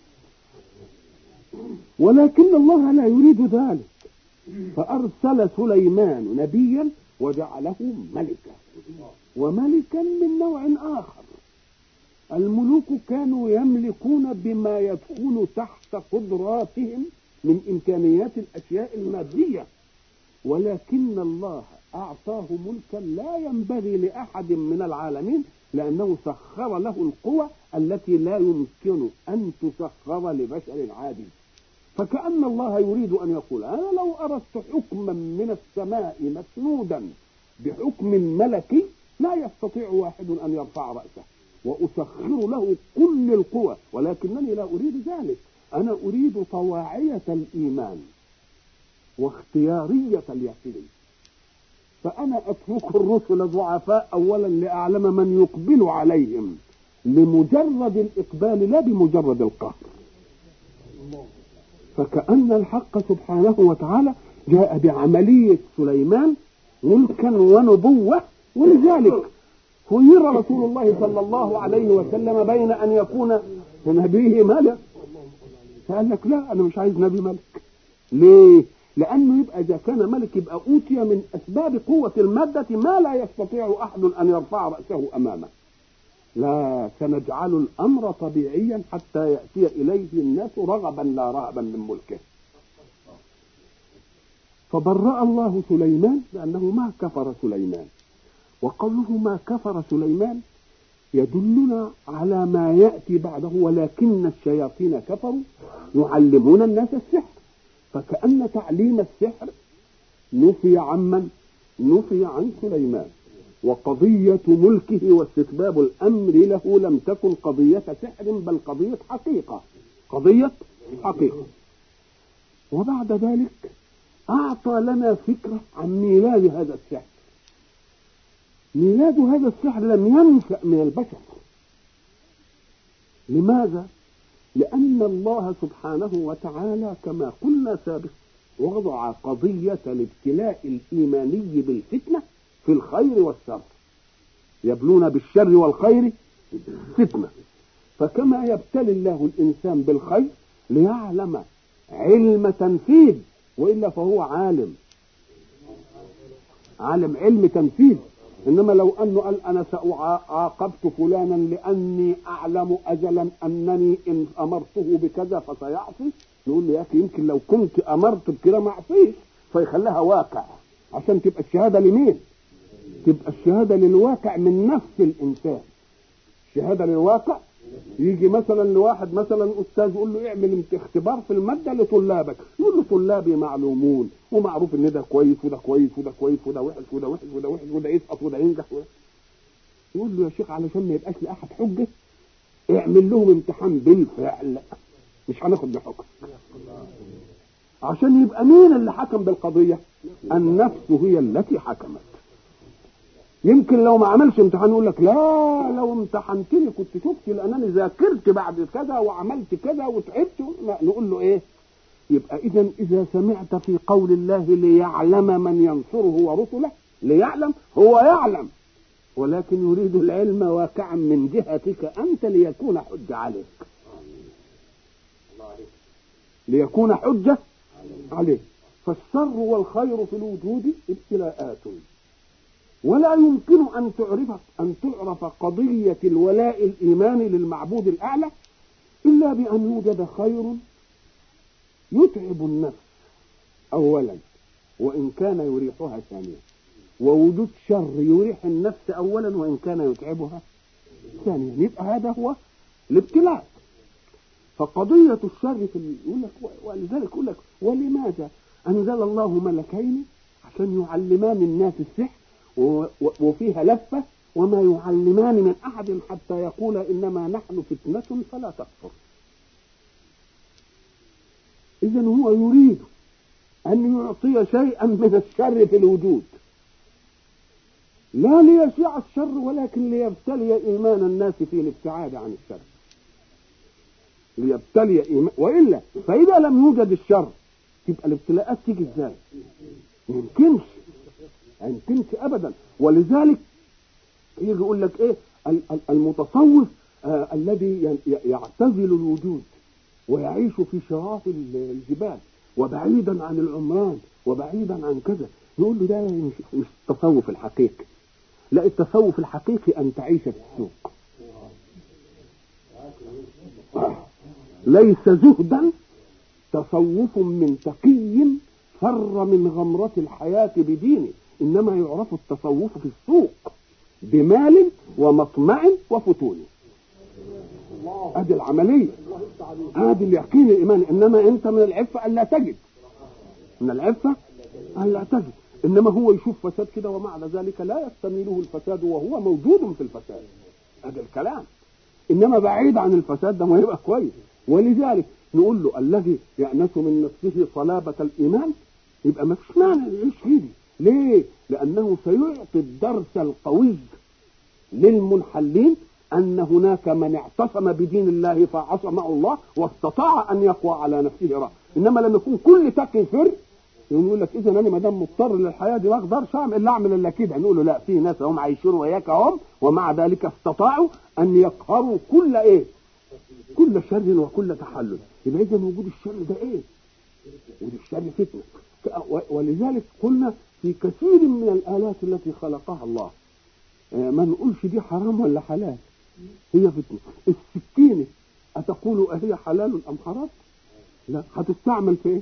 Speaker 4: ولكن الله لا يريد ذلك فأرسل سليمان نبيا وجعله ملكا وملكا من نوع آخر الملوك كانوا يملكون بما يدخل تحت قدراتهم من إمكانيات الأشياء المادية ولكن الله أعطاه ملكا لا ينبغي لأحد من العالمين لأنه سخر له القوى التي لا يمكن أن تسخر لبشر عادي فكأن الله يريد أن يقول أنا لو أردت حكما من السماء مسنودا بحكم ملكي لا يستطيع واحد أن يرفع رأسه وأسخر له كل القوى ولكنني لا أريد ذلك أنا أريد طواعية الإيمان واختيارية اليقين فأنا أترك الرسل ضعفاء أولا لأعلم من يقبل عليهم لمجرد الإقبال لا بمجرد القهر فكأن الحق سبحانه وتعالى جاء بعملية سليمان ملكا ونبوة ولذلك خير رسول الله صلى الله عليه وسلم بين أن يكون نبيه ملك فقال لك لا أنا مش عايز نبي ملك ليه؟ لأنه يبقى إذا كان ملك يبقى أوتي من أسباب قوة المادة ما لا يستطيع أحد أن يرفع رأسه أمامه لا سنجعل الأمر طبيعيا حتى يأتي إليه الناس رغبا لا رهبا من ملكه فبرأ الله سليمان لأنه ما كفر سليمان وقوله ما كفر سليمان يدلنا على ما يأتي بعده ولكن الشياطين كفروا يعلمون الناس السحر فكأن تعليم السحر نفي عمن نفي عن سليمان وقضية ملكه واستتباب الأمر له لم تكن قضية سحر بل قضية حقيقة قضية حقيقة وبعد ذلك أعطى لنا فكرة عن ميلاد هذا السحر ميلاد هذا السحر لم ينشأ من البشر لماذا؟ لأن الله سبحانه وتعالى كما قلنا سابقا وضع قضية الابتلاء الإيماني بالفتنة في الخير والشر يبلون بالشر والخير فتنة فكما يبتلي الله الإنسان بالخير ليعلم علم تنفيذ وإلا فهو عالم عالم علم تنفيذ انما لو انه قال انا ساعاقبت فلانا لاني اعلم اجلا انني ان امرته بكذا فسيعصي نقول له يا اخي يمكن لو كنت امرت بكده ما اعصيش فيخليها واقع عشان تبقى الشهاده لمين؟ تبقى الشهاده للواقع من نفس الانسان شهاده للواقع يجي مثلا لواحد مثلا استاذ يقول له اعمل اختبار في الماده لطلابك يقول له طلابي معلومون ومعروف ان ده كويس وده كويس وده كويس وده وحش وده وحش وده وحش وده يسقط وده ينجح وده يقول له يا شيخ علشان ما يبقاش لاحد حجه اعمل لهم امتحان بالفعل مش هناخد بحكم عشان يبقى مين اللي حكم بالقضيه النفس هي التي حكمت يمكن لو ما عملش امتحان يقول لك لا لو امتحنتني كنت شفت لانني ذاكرت بعد كذا وعملت كذا وتعبت لا نقول له ايه يبقى اذا اذا سمعت في قول الله ليعلم من ينصره ورسله ليعلم هو يعلم ولكن يريد العلم واقعا من جهتك انت ليكون حجه عليك ليكون حجه عليك فالشر والخير في الوجود ابتلاءات ولا يمكن أن تعرف أن تعرف قضية الولاء الإيماني للمعبود الأعلى إلا بأن يوجد خير يتعب النفس أولا وإن كان يريحها ثانيا ووجود شر يريح النفس أولا وإن كان يتعبها ثانيا يبقى هذا هو الابتلاء فقضية الشر في يقول لك ولذلك يقول لك ولماذا أنزل الله ملكين عشان يعلمان الناس السحر وفيها لفة وما يعلمان من أحد حتى يقول إنما نحن فتنة فلا تكفر إذا هو يريد أن يعطي شيئا من الشر في الوجود لا ليشيع الشر ولكن ليبتلي إيمان الناس في الابتعاد عن الشر ليبتلي إيمان وإلا فإذا لم يوجد الشر تبقى الابتلاءات تيجي ازاي؟ ما يمكنش ما يمكنش ابدا ولذلك يجي يقول لك ايه المتصوف آه الذي يعتزل الوجود ويعيش في شراف الجبال وبعيدا عن العمران وبعيدا عن كذا يقول له ده مش, مش التصوف الحقيقي لا التصوف الحقيقي ان تعيش في السوق آه. ليس زهدا تصوف من تقي فر من غمرة الحياة بدينه إنما يعرف التصوف في السوق بمال ومطمع وفتون ادي العملية هذا اليقين الايماني انما انت من العفه الا تجد من العفه الا تجد انما هو يشوف فساد كده ومع ذلك لا يستميله الفساد وهو موجود في الفساد هذا الكلام انما بعيد عن الفساد ده ما يبقى كويس ولذلك نقول له الذي يأنس من نفسه صلابة الإيمان يبقى ما فيش معنى يعيش فيه ليه؟ لأنه سيعطي الدرس القوي للمنحلين أن هناك من اعتصم بدين الله فعصمه الله واستطاع أن يقوى على نفسه رأى إنما لما يكون كل تقي فر يقوم يقول لك إذا أنا ما دام مضطر للحياة دي ما أقدرش أعمل إلا أعمل إلا كده نقول له لا في ناس هم عايشين وياك هم ومع ذلك استطاعوا أن يقهروا كل إيه؟ كل شر وكل تحلل يبقى إذا وجود الشر ده إيه؟ وجود الشر فتنة ولذلك قلنا في كثير من الآلات التي خلقها الله ما نقولش دي حرام ولا حلال هي فتنة السكينة أتقول أهي حلال أم حرام لا هتستعمل في ايه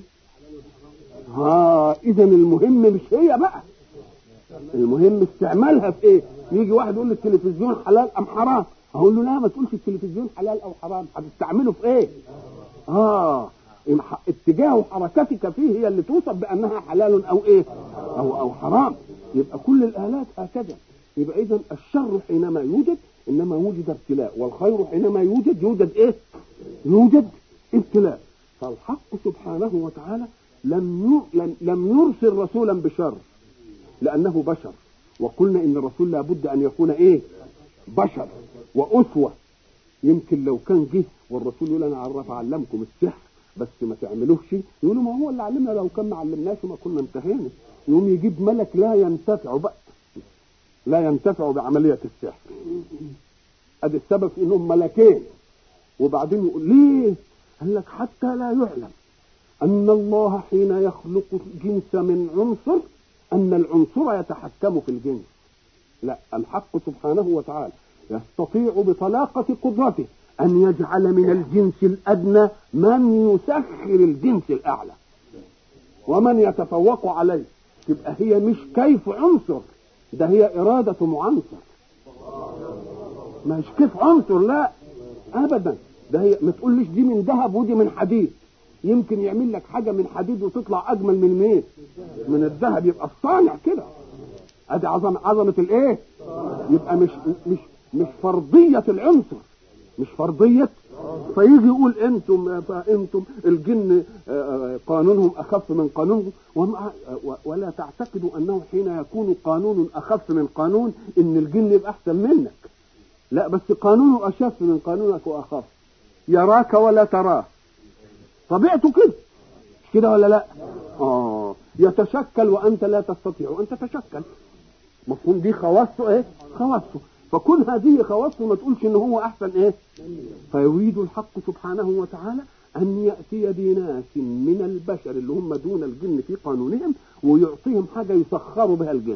Speaker 4: ها اذا المهم مش هي بقى المهم استعمالها في ايه يجي واحد يقول لي التلفزيون حلال ام حرام اقول له لا ما تقولش التلفزيون حلال او حرام هتستعمله في ايه اه اتجاه حركتك فيه هي اللي توصف بانها حلال او ايه او او حرام يبقى كل الالات هكذا يبقى اذا الشر حينما يوجد انما وجد ابتلاء والخير حينما يوجد يوجد ايه يوجد ابتلاء فالحق سبحانه وتعالى لم لم, لم يرسل رسولا بشر لانه بشر وقلنا ان الرسول لابد ان يكون ايه بشر واسوه يمكن لو كان جه والرسول يقول انا عرف علمكم السحر بس ما تعملوش يقولوا ما هو اللي علمنا لو كان ما علمناش ما كنا انتهينا يقوم يجيب ملك لا ينتفع بقى لا ينتفع بعمليه السحر ادي السبب في انهم ملكين وبعدين يقول ليه قال لك حتى لا يعلم أن الله حين يخلق الجنس من عنصر أن العنصر يتحكم في الجنس لا الحق سبحانه وتعالى يستطيع بطلاقة قدرته أن يجعل من الجنس الأدنى من يسخر الجنس الأعلى ومن يتفوق عليه تبقى هي مش كيف عنصر ده هي إرادة معنصر مش كيف عنصر لا أبدا ده هي ما تقوليش دي من ذهب ودي من حديد يمكن يعمل لك حاجه من حديد وتطلع اجمل من مين من الذهب يبقى الصانع كده ادي عظمه عظمه الايه يبقى مش مش مش فرضيه العنصر مش فرضيه فيجي يقول انتم فانتم الجن قانونهم اخف من قانونكم ولا تعتقدوا انه حين يكون قانون اخف من قانون ان الجن يبقى احسن منك لا بس قانونه اشف من قانونك واخف يراك ولا تراه طبيعته كده مش كده ولا لا اه يتشكل وانت لا تستطيع ان تتشكل مفهوم دي خواصه ايه خواصه فكل هذه خواصه ما تقولش ان هو احسن ايه فيريد الحق سبحانه وتعالى ان ياتي بناس من البشر اللي هم دون الجن في قانونهم ويعطيهم حاجه يسخروا بها الجن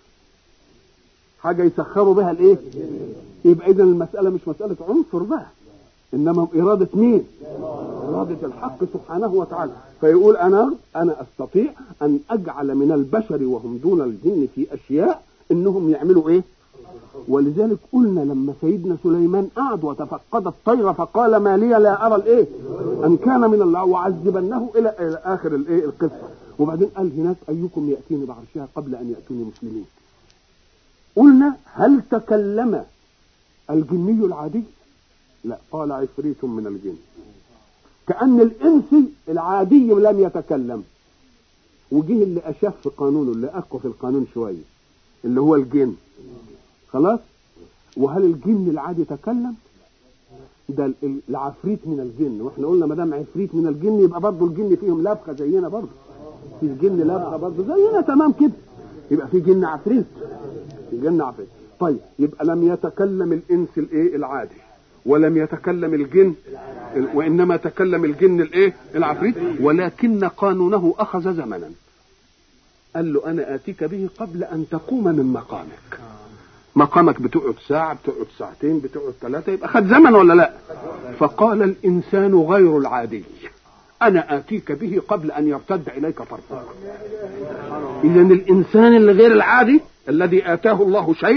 Speaker 4: حاجه يسخروا بها الايه يبقى اذا المساله مش مساله عنصر بقى انما اراده مين اراده الحق سبحانه وتعالى فيقول انا انا استطيع ان اجعل من البشر وهم دون الجن في اشياء انهم يعملوا ايه ولذلك قلنا لما سيدنا سليمان قعد وتفقد الطير فقال ما لي لا ارى الايه ان كان من الله وعذبنه الى الى اخر الايه القصه وبعدين قال هناك ايكم ياتيني بعرشها قبل ان ياتوني مسلمين قلنا هل تكلم الجني العادي لا قال عفريت من الجن كأن الإنس العادي لم يتكلم وجه اللي أشف في قانونه اللي أقوى في القانون شوية اللي هو الجن خلاص وهل الجن العادي تكلم ده العفريت من الجن واحنا قلنا ما دام عفريت من الجن يبقى برضه الجن فيهم لبخه زينا برضه في الجن لبخه برضه زينا تمام كده يبقى في جن عفريت في جن عفريت طيب يبقى لم يتكلم الانس الايه العادي ولم يتكلم الجن وانما تكلم الجن الايه العفريت ولكن قانونه اخذ زمنا قال له انا اتيك به قبل ان تقوم من مقامك مقامك بتقعد ساعة بتقعد ساعتين بتقعد ثلاثة يبقى خد زمن ولا لا فقال الإنسان غير العادي أنا آتيك به قبل أن يرتد إليك طرفك إذا الإنسان اللي غير العادي الذي آتاه الله شيئا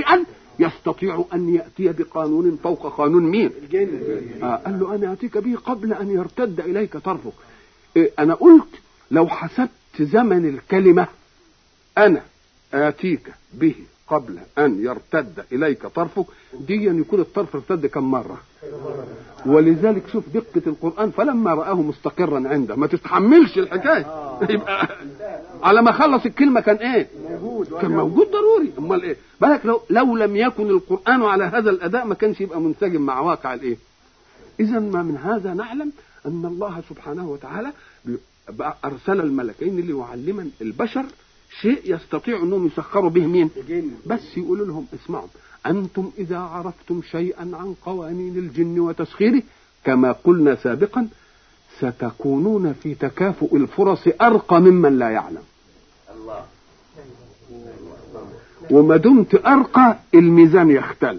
Speaker 4: يستطيع أن يأتي بقانون فوق قانون مين
Speaker 3: الجن
Speaker 4: آه قال له أنا أتيك به قبل أن يرتد إليك طرفك إيه أنا قلت لو حسبت زمن الكلمة أنا آتيك به قبل أن يرتد إليك طرفك دي يكون الطرف ارتد كم مرة ولذلك شوف دقة القرآن فلما رآه مستقرا عنده ما تتحملش الحكاية يبقى على ما خلص الكلمة كان ايه
Speaker 3: موجود
Speaker 4: كان موجود ضروري امال ايه بالك لو لو لم يكن القرآن على هذا الأداء ما كانش يبقى منسجم مع واقع الايه إذا ما من هذا نعلم أن الله سبحانه وتعالى بي- بقى أرسل الملكين ليعلما البشر شيء يستطيع أنهم يسخروا به مين
Speaker 3: الجن
Speaker 4: بس يقولوا لهم اسمعوا أنتم إذا عرفتم شيئا عن قوانين الجن وتسخيره كما قلنا سابقا ستكونون في تكافؤ الفرص أرقى ممن لا يعلم
Speaker 2: الله
Speaker 4: وما دمت أرقى الميزان يختل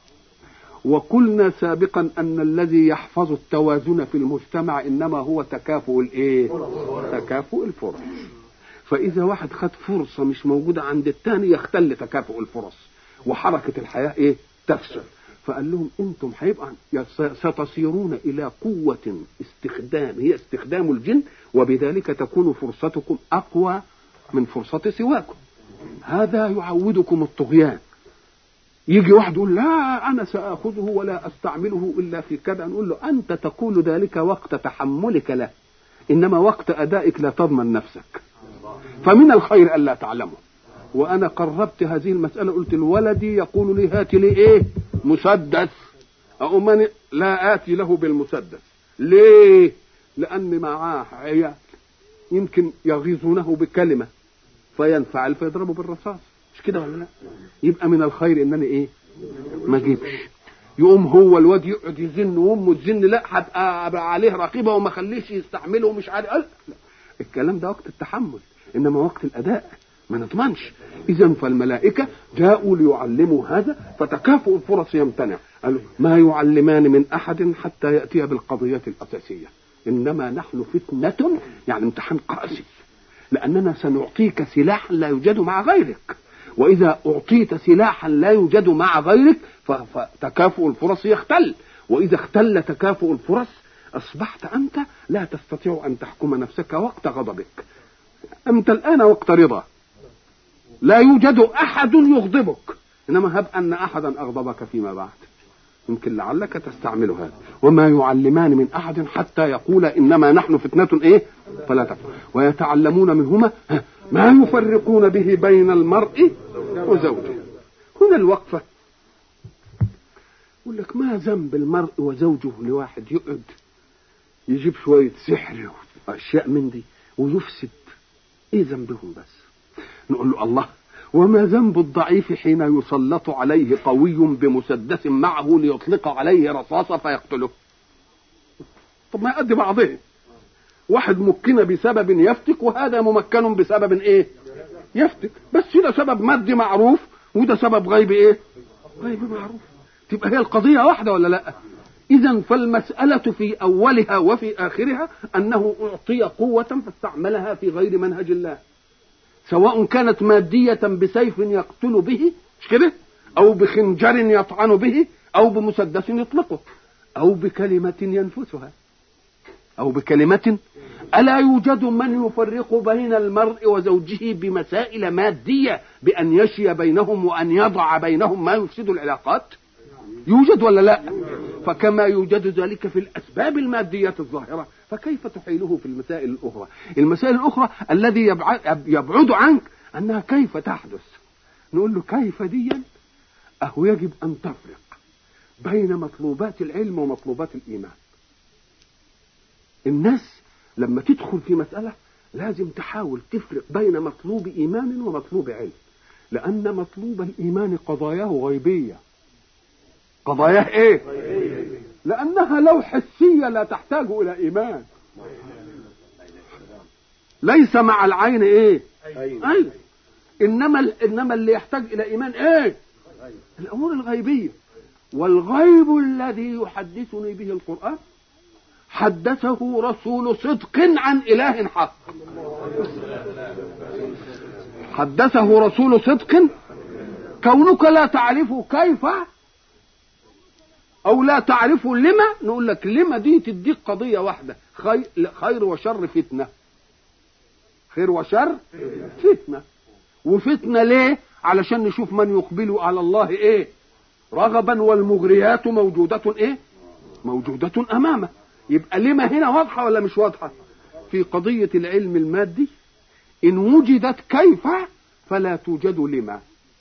Speaker 4: وقلنا سابقا أن الذي يحفظ التوازن في المجتمع إنما هو تكافؤ الإيه؟ تكافؤ الفرص فإذا واحد خد فرصة مش موجودة عند الثاني يختل تكافؤ الفرص وحركة الحياة إيه؟ تفشل فقال لهم أنتم هيبقى ستصيرون إلى قوة استخدام هي استخدام الجن وبذلك تكون فرصتكم أقوى من فرصة سواكم هذا يعودكم الطغيان يجي واحد يقول لا انا ساخذه ولا استعمله الا في كذا نقول له انت تقول ذلك وقت تحملك له انما وقت ادائك لا تضمن نفسك فمن الخير الا تعلمه وانا قربت هذه المساله قلت لولدي يقول لي هات لي ايه مسدس اقوم أنا لا اتي له بالمسدس ليه لان معاه عيال يمكن يغيظونه بكلمه فينفعل فيضربه بالرصاص مش كده ولا لا يبقى من الخير ان انا ايه ما اجيبش يقوم هو الواد يقعد يزن وامه تزن لا هبقى أبقى عليه رقيبه وما اخليش يستحمله ومش عارف لا. الكلام ده وقت التحمل انما وقت الاداء ما نضمنش اذا فالملائكه جاءوا ليعلموا هذا فتكافؤ الفرص يمتنع قالوا ما يعلمان من احد حتى ياتي بالقضيه الاساسيه انما نحن فتنه يعني امتحان قاسي لأننا سنعطيك سلاحا لا يوجد مع غيرك وإذا أعطيت سلاحا لا يوجد مع غيرك ف- فتكافؤ الفرص يختل وإذا اختل تكافؤ الفرص أصبحت أنت لا تستطيع أن تحكم نفسك وقت غضبك أنت الآن وقت رضا لا يوجد أحد يغضبك إنما هب أن أحدا أغضبك فيما بعد يمكن لعلك تستعمل هذا وما يعلمان من احد حتى يقول انما نحن فتنه ايه فلا تكفر ويتعلمون منهما ها، ما يفرقون به بين المرء وزوجه هنا الوقفه يقول لك ما ذنب المرء وزوجه لواحد يقعد يجيب شويه سحر واشياء من دي ويفسد ايه ذنبهم بس نقول له الله وما ذنب الضعيف حين يسلط عليه قوي بمسدس معه ليطلق عليه رصاصة فيقتله طب ما يؤدي بعضه واحد مكن بسبب يفتك وهذا ممكن بسبب ايه يفتك بس ده سبب مادي معروف وده سبب غيب ايه غيب معروف تبقى هي القضية واحدة ولا لا إذا فالمسألة في أولها وفي آخرها أنه أعطي قوة فاستعملها في غير منهج الله سواء كانت مادية بسيف يقتل به مش كده أو بخنجر يطعن به أو بمسدس يطلقه أو بكلمة ينفسها أو بكلمة ألا يوجد من يفرق بين المرء وزوجه بمسائل مادية بأن يشي بينهم وأن يضع بينهم ما يفسد العلاقات يوجد ولا لا فكما يوجد ذلك في الأسباب المادية الظاهرة فكيف تحيله في المسائل الأخرى المسائل الأخرى الذي يبعد, يبعد عنك أنها كيف تحدث نقول له كيف ديا أهو يجب أن تفرق بين مطلوبات العلم ومطلوبات الإيمان الناس لما تدخل في مسألة لازم تحاول تفرق بين مطلوب إيمان ومطلوب علم لأن مطلوب الإيمان قضاياه غيبية قضاياه إيه؟ لأنها لو حسية لا تحتاج إلى إيمان ليس مع العين إيه؟ أيوة إنما إنما اللي يحتاج إلى إيمان إيه؟ الأمور الغيبية والغيب الذي يحدثني به القرآن حدثه رسول صدق عن إله حق حدثه رسول صدق كونك لا تعرف كيف او لا تعرف لما نقول لك لما دي تديك قضيه واحده خير, خير وشر فتنه خير وشر فتنه وفتنه ليه علشان نشوف من يقبل على الله ايه رغبا والمغريات موجوده ايه موجوده امامه يبقى لما هنا واضحه ولا مش واضحه في قضيه العلم المادي ان وجدت كيف فلا توجد لما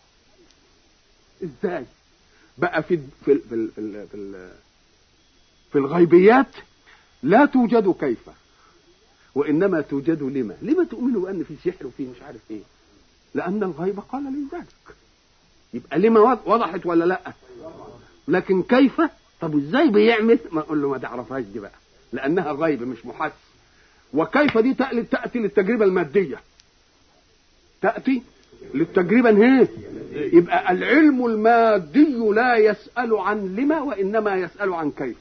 Speaker 4: ازاي بقى في في في في, في, في الغيبيات لا توجد كيف وانما توجد لما لما تؤمنوا بان في سحر وفي مش عارف ايه لان الغيب قال لي ذلك يبقى لما وضحت ولا لا لكن كيف طب ازاي بيعمل ما اقول له ما تعرفهاش دي بقى لانها غيب مش محس وكيف دي تاتي للتجربه الماديه تاتي للتجربه هي يبقى العلم المادي لا يسأل عن لما وإنما يسأل عن كيف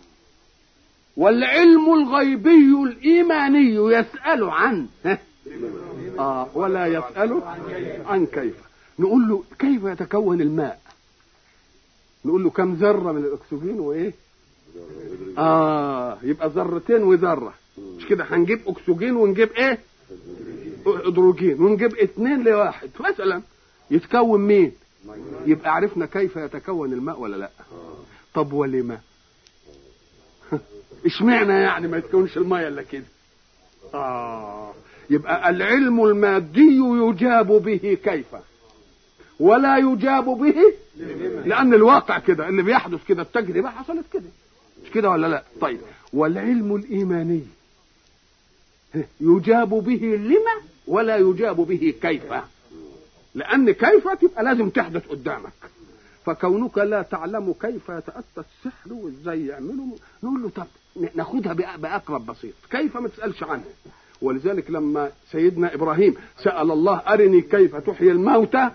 Speaker 4: والعلم الغيبي الإيماني يسأل عن آه ولا يسأل عن كيف نقول له كيف يتكون الماء نقول له كم ذرة من الأكسجين وإيه آه يبقى ذرتين وذرة مش كده هنجيب أكسجين ونجيب إيه هيدروجين ونجيب اتنين لواحد مثلا يتكون مين يبقى عرفنا كيف يتكون الماء ولا لا طب ولما اشمعنى يعني ما يتكونش الماء الا كده اه يبقى العلم المادي يجاب به كيف ولا يجاب به لان الواقع كده اللي بيحدث كده التجربه حصلت كده مش كده ولا لا طيب والعلم الايماني يجاب به لما ولا يجاب به كيف لان كيف تبقى لازم تحدث قدامك فكونك لا تعلم كيف يتاتى السحر وازاي يعملوا نقول له طب ناخدها باقرب بسيط كيف ما تسالش عنه ولذلك لما سيدنا ابراهيم سال الله ارني كيف تحيي الموتى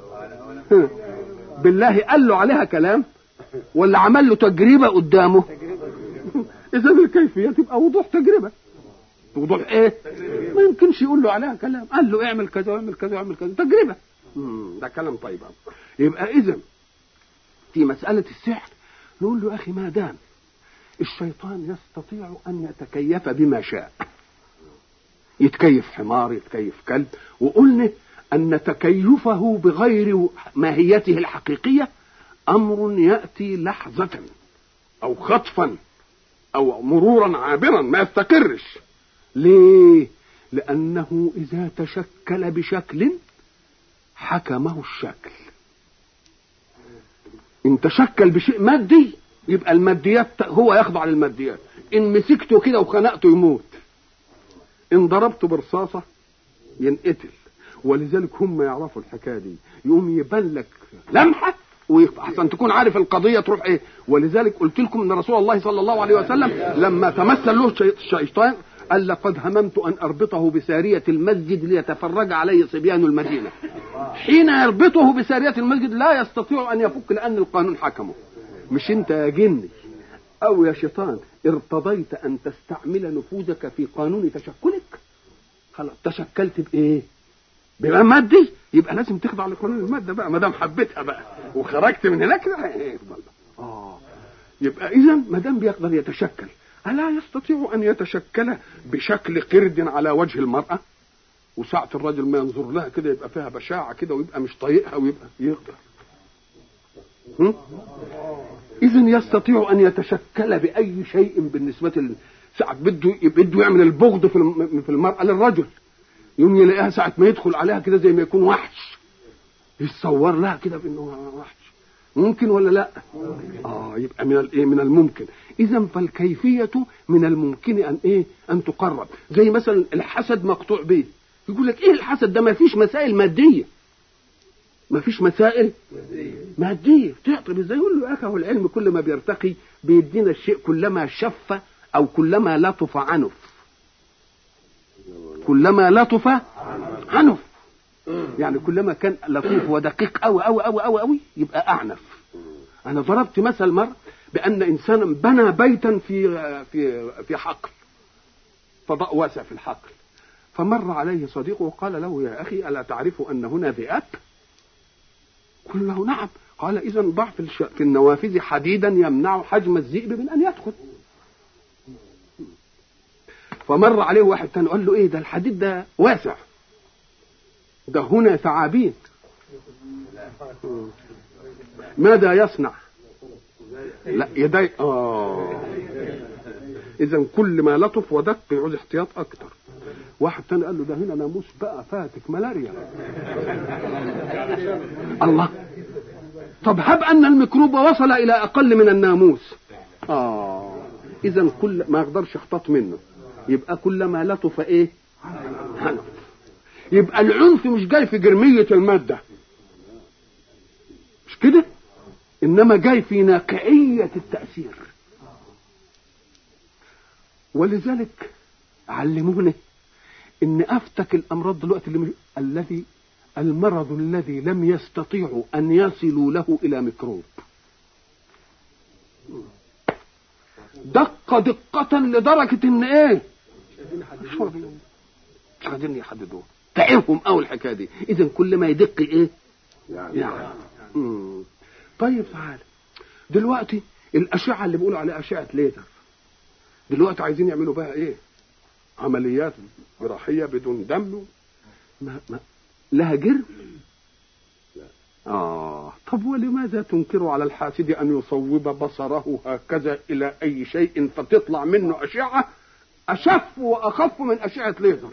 Speaker 4: بالله قال له عليها كلام ولا عمل له تجربه قدامه اذا الكيفيه تبقى وضوح تجربه وضوح ايه ما يمكنش يقول له عليها كلام قال له اعمل كذا واعمل كذا واعمل كذا تجربه ده كلام طيب يبقى اذا في مساله السحر نقول له اخي ما دام الشيطان يستطيع ان يتكيف بما شاء يتكيف حمار يتكيف كلب وقلنا ان تكيفه بغير ماهيته الحقيقيه امر ياتي لحظه او خطفا او مرورا عابرا ما يستقرش ليه لانه اذا تشكل بشكل حكمه الشكل ان تشكل بشيء مادي يبقى الماديات هو يخضع للماديات ان مسكته كده وخنقته يموت ان ضربته برصاصه ينقتل ولذلك هم يعرفوا الحكايه دي يقوم يبان لك لمحه واحسن تكون عارف القضيه تروح ايه ولذلك قلت لكم ان رسول الله صلى الله عليه وسلم لما تمثل له الشيطان قال لقد هممت ان اربطه بساريه المسجد ليتفرج عليه صبيان المدينه حين يربطه بساريه المسجد لا يستطيع ان يفك لان القانون حكمه مش انت يا جني او يا شيطان ارتضيت ان تستعمل نفوذك في قانون تشكلك خلاص تشكلت بايه بما مادي يبقى لازم تخضع لقانون الماده بقى ما دام حبيتها بقى وخرجت من هناك اه يبقى اذا ما دام بيقدر يتشكل الا يستطيع ان يتشكل بشكل قرد على وجه المراه وساعة الراجل ما ينظر لها كده يبقى فيها بشاعة كده ويبقى مش طايقها ويبقى يقدر إذا يستطيع أن يتشكل بأي شيء بالنسبة ل... ساعة بده بده يعمل البغض في في المرأة للرجل يوم يلاقيها ساعة ما يدخل عليها كده زي ما يكون وحش يتصور لها كده بأنه وحش ممكن ولا لا؟ اه يبقى من الايه؟ من الممكن. اذا فالكيفيه من الممكن ان ايه؟ ان تقرب، زي مثلا الحسد مقطوع به. يقول لك ايه الحسد ده؟ ما فيش مسائل ماديه. ما فيش مسائل ماديه، تعطب ازاي؟ يقول له يا اخي هو العلم كل ما بيرتقي بيدينا الشيء كلما شف او كلما لطف عنف. كلما لطف عنف. يعني كلما كان لطيف ودقيق قوي قوي قوي قوي قوي يبقى اعنف انا ضربت مثل مره بان انسانا بنى بيتا في في في حقل فضاء واسع في الحقل فمر عليه صديقه وقال له يا اخي الا تعرف ان هنا ذئاب
Speaker 1: قل له نعم قال اذا ضع في, الش... في النوافذ حديدا يمنع حجم الذئب من ان يدخل فمر عليه واحد تاني قال له ايه ده الحديد ده واسع ده هنا ثعابين ماذا يصنع لا يدي اه اذا كل ما لطف ودق يعوز احتياط اكتر واحد تاني قال له ده هنا ناموس بقى فاتك ملاريا الله طب هب ان الميكروب وصل الى اقل من الناموس اه اذا كل ما يقدرش يحتاط منه يبقى كلما لطف ايه عنف يبقى العنف مش جاي في جرمية المادة مش كده انما جاي في ناقعية التأثير ولذلك علموني ان افتك الامراض دلوقتي اللي الذي المرض الذي لم يستطيعوا ان يصلوا له الى ميكروب دق دقة لدرجة ان ايه مش قادرين يحددوه تعبهم قوي الحكايه دي اذا كل ما يدق ايه يعني, يعني. مم. طيب تعالى دلوقتي الاشعه اللي بيقولوا عليها اشعه ليزر دلوقتي عايزين يعملوا بها ايه عمليات جراحيه بدون دم ما ما لها جرم آه طب ولماذا تنكر على الحاسد أن يصوب بصره هكذا إلى أي شيء فتطلع منه أشعة أشف وأخف من أشعة ليزر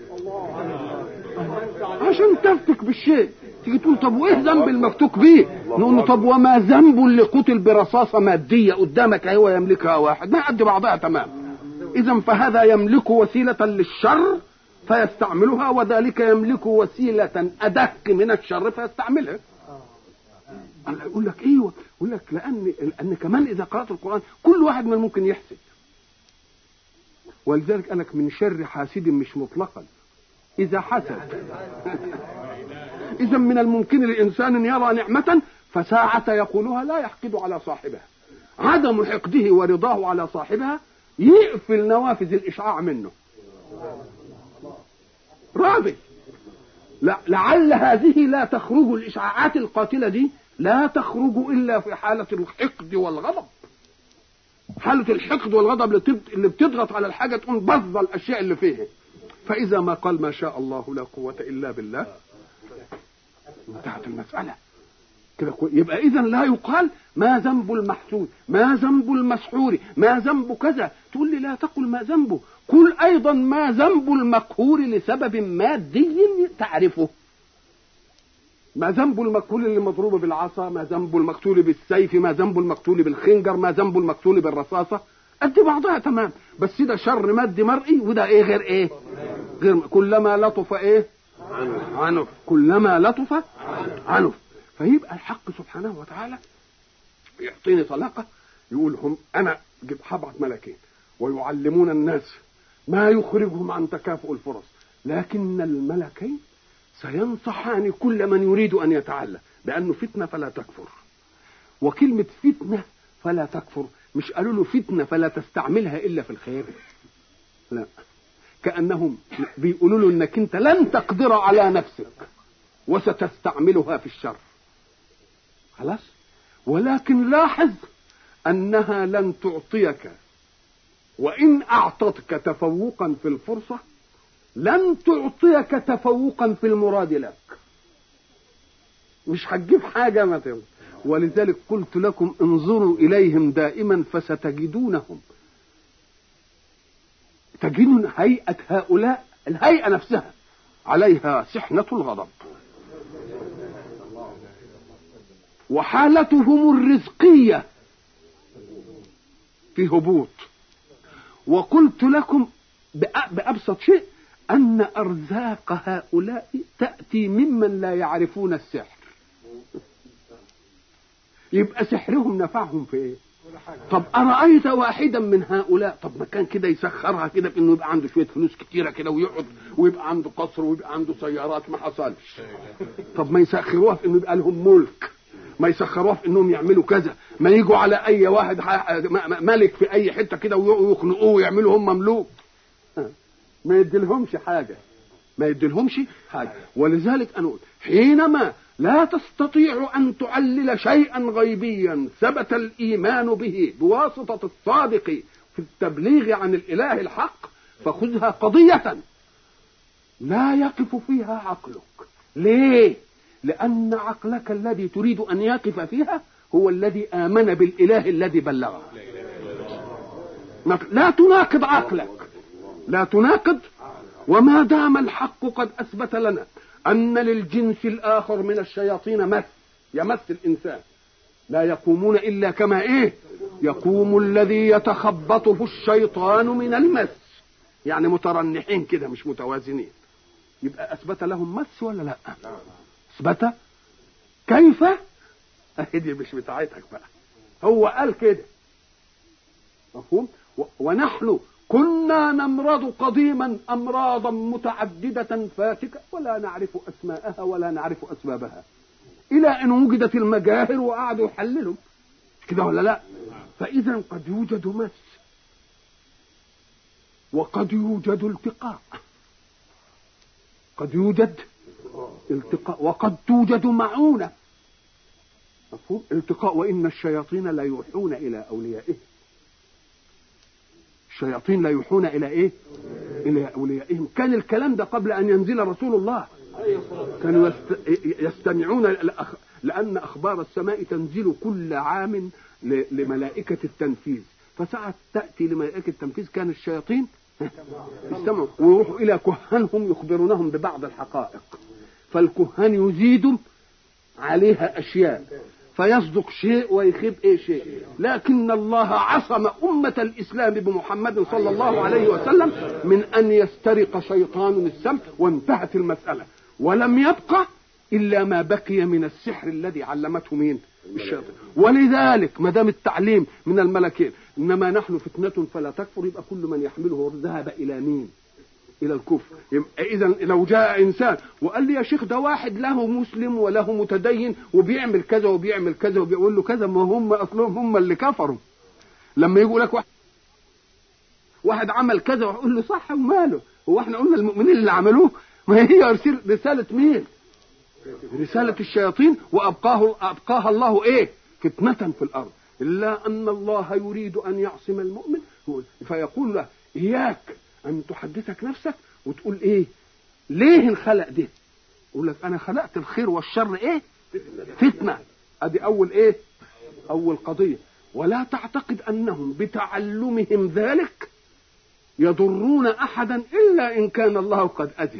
Speaker 1: عشان تفتك بالشيء تيجي تقول طب وايه ذنب المفتوك بيه نقول له طب وما ذنب اللي قتل برصاصة مادية قدامك اهو يملكها واحد ما قد بعضها تمام اذا فهذا يملك وسيلة للشر فيستعملها وذلك يملك وسيلة أدق من الشر فيستعملها الله يقول لك ايوه يقول لك لان لان كمان اذا قرات القران كل واحد من ممكن يحسد ولذلك قال لك من شر حاسد مش مطلقا اذا حسد اذا من الممكن لانسان يرى نعمه فساعه يقولها لا يحقد على صاحبها عدم حقده ورضاه على صاحبها يقفل نوافذ الاشعاع منه راضي لا لعل هذه لا تخرج الاشعاعات القاتله دي لا تخرج الا في حاله الحقد والغضب حاله الحقد والغضب اللي بتضغط على الحاجه تقوم بظ الاشياء اللي فيها فاذا ما قال ما شاء الله لا قوه الا بالله انتهت المساله كده يبقى اذا لا يقال ما ذنب المحسود ما ذنب المسحور ما ذنب كذا تقول لي لا تقل ما ذنبه قل ايضا ما ذنب المقهور لسبب مادي تعرفه ما ذنب المقتول اللي مضروب بالعصا ما ذنب المقتول بالسيف ما ذنب المقتول بالخنجر ما ذنب المقتول بالرصاصة قد بعضها تمام بس ده شر مادي مرئي وده ايه غير ايه غير كلما لطف ايه عنف كلما لطف عنف فيبقى الحق سبحانه وتعالى يعطيني طلاقة يقول هم انا هبعت ملكين ويعلمون الناس ما يخرجهم عن تكافؤ الفرص لكن الملكين سينصحان كل من يريد أن يتعلم بأنه فتنة فلا تكفر وكلمة فتنة فلا تكفر مش قالوا له فتنة فلا تستعملها إلا في الخير لا كأنهم بيقولوا له أنك أنت لن تقدر على نفسك وستستعملها في الشر خلاص ولكن لاحظ أنها لن تعطيك وإن أعطتك تفوقا في الفرصة لن تعطيك تفوقا في المراد لك مش هتجيب حاجة مثلا ولذلك قلت لكم انظروا إليهم دائما فستجدونهم تجدون هيئة هؤلاء الهيئة نفسها عليها سحنة الغضب وحالتهم الرزقية في هبوط وقلت لكم بأبسط شيء أن أرزاق هؤلاء تأتي ممن لا يعرفون السحر يبقى سحرهم نفعهم في ايه طب أرأيت واحدا من هؤلاء طب ما كان كده يسخرها كده بأنه يبقى عنده شوية فلوس كتيرة كده ويقعد ويبقى عنده قصر ويبقى عنده سيارات ما حصلش طب ما يسخروها في أنه يبقى لهم ملك ما يسخروها في انهم يعملوا كذا ما يجوا على اي واحد ملك في اي حته كده ويخنقوه ويعملوا هم مملوك ما يديلهمش حاجه
Speaker 4: ما يديلهمش حاجة ولذلك أنا أقول حينما لا تستطيع أن تعلل شيئا غيبيا ثبت الإيمان به بواسطة الصادق في التبليغ عن الإله الحق فخذها قضية لا يقف فيها عقلك ليه لأن عقلك الذي تريد أن يقف فيها هو الذي آمن بالإله الذي بلغه لا تناقض عقلك لا تناقض وما دام الحق قد أثبت لنا أن للجنس الآخر من الشياطين مس يمس الإنسان لا يقومون إلا كما إيه يقوم الذي يتخبطه الشيطان من المس يعني مترنحين كده مش متوازنين يبقى أثبت لهم مس ولا لا أثبت كيف دي مش بتاعتك بقى هو قال كده مفهوم و- ونحن كنا نمرض قديما امراضا متعدده فاتكه ولا نعرف اسماءها ولا نعرف اسبابها الى ان وجدت المجاهر وقعدوا يحللوا كده ولا لا فاذا قد يوجد مس وقد يوجد التقاء قد يوجد التقاء وقد توجد معونه مفهوم التقاء وان الشياطين لا يوحون الى اوليائهم الشياطين لا يوحون الى ايه الى اوليائهم كان الكلام ده قبل ان ينزل رسول الله كانوا يست... يستمعون لأخ... لان اخبار السماء تنزل كل عام ل... لملائكه التنفيذ فساعة تأتي لملائكة التنفيذ كان الشياطين يستمعوا ويروحوا إلى كهانهم يخبرونهم ببعض الحقائق فالكهان يزيد عليها أشياء فيصدق شيء ويخيب ايه شيء لكن الله عصم أمة الإسلام بمحمد صلى الله عليه وسلم من أن يسترق شيطان السمع وانتهت المسألة ولم يبقى إلا ما بقي من السحر الذي علمته مين الشيطان ولذلك ما دام التعليم من الملكين إنما نحن فتنة فلا تكفر يبقى كل من يحمله ذهب إلى مين الى الكفر اذا لو جاء انسان وقال لي يا شيخ ده واحد له مسلم وله متدين وبيعمل كذا وبيعمل كذا وبيقول له كذا ما هم اصلهم هم اللي كفروا لما يقول لك واحد واحد عمل كذا ويقول له صح وماله هو احنا قلنا المؤمنين اللي عملوه ما هي رسالة, رسالة مين رسالة الشياطين وأبقاه أبقاها الله إيه فتنة في الأرض إلا أن الله يريد أن يعصم المؤمن فيقول له إياك أن تحدثك نفسك وتقول إيه ليه الخلق ده يقول لك أنا خلقت الخير والشر إيه فتنة أدي أول إيه أول قضية ولا تعتقد أنهم بتعلمهم ذلك يضرون أحدا إلا إن كان الله قد أذن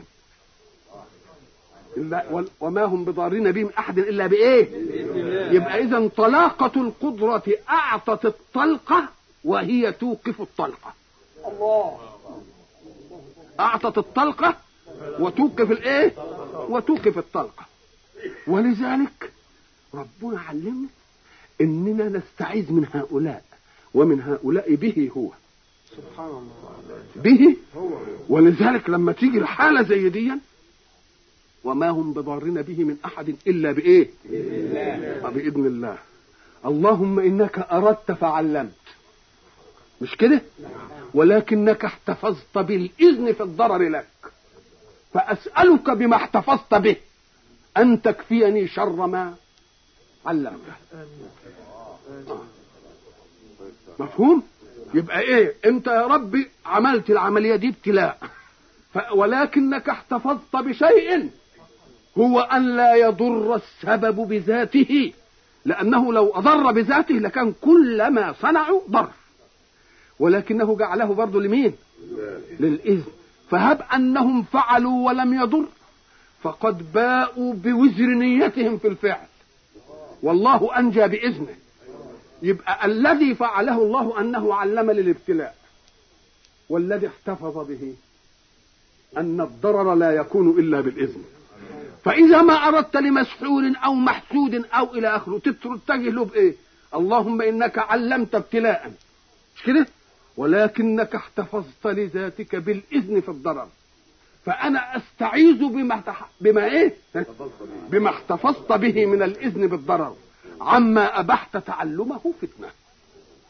Speaker 4: إلا وما هم بضارين به من أحد إلا بإيه يبقى إذا طلاقة القدرة أعطت الطلقة وهي توقف الطلقة الله أعطت الطلقة وتوقف الإيه وتوقف الطلقة ولذلك ربنا علمنا إننا نستعيذ من هؤلاء ومن هؤلاء به هو
Speaker 3: سبحان الله
Speaker 4: به ولذلك لما تيجي الحالة زي دي وما هم بضارين به من أحد إلا بإيه بإذن الله اللهم إنك أردت فعلمت مش كده ولكنك احتفظت بالإذن في الضرر لك فأسألك بما احتفظت به أن تكفيني شر ما علمته آه. مفهوم يبقى ايه انت يا ربي عملت العملية دي ابتلاء ولكنك احتفظت بشيء هو أن لا يضر السبب بذاته لأنه لو أضر بذاته لكان كل ما صنعوا ضر ولكنه جعله برضه لمين للإذن فهب أنهم فعلوا ولم يضر فقد باءوا بوزر نيتهم في الفعل والله أنجى بإذنه يبقى الذي فعله الله أنه علم للابتلاء والذي احتفظ به أن الضرر لا يكون إلا بالإذن فإذا ما أردت لمسحور أو محسود أو إلى آخره تتجه له بإيه اللهم إنك علمت ابتلاء مش كده ولكنك احتفظت لذاتك بالإذن في الضرر فأنا أستعيذ بما بما إيه بما احتفظت به من الإذن بالضرر عما أبحت تعلمه فتنة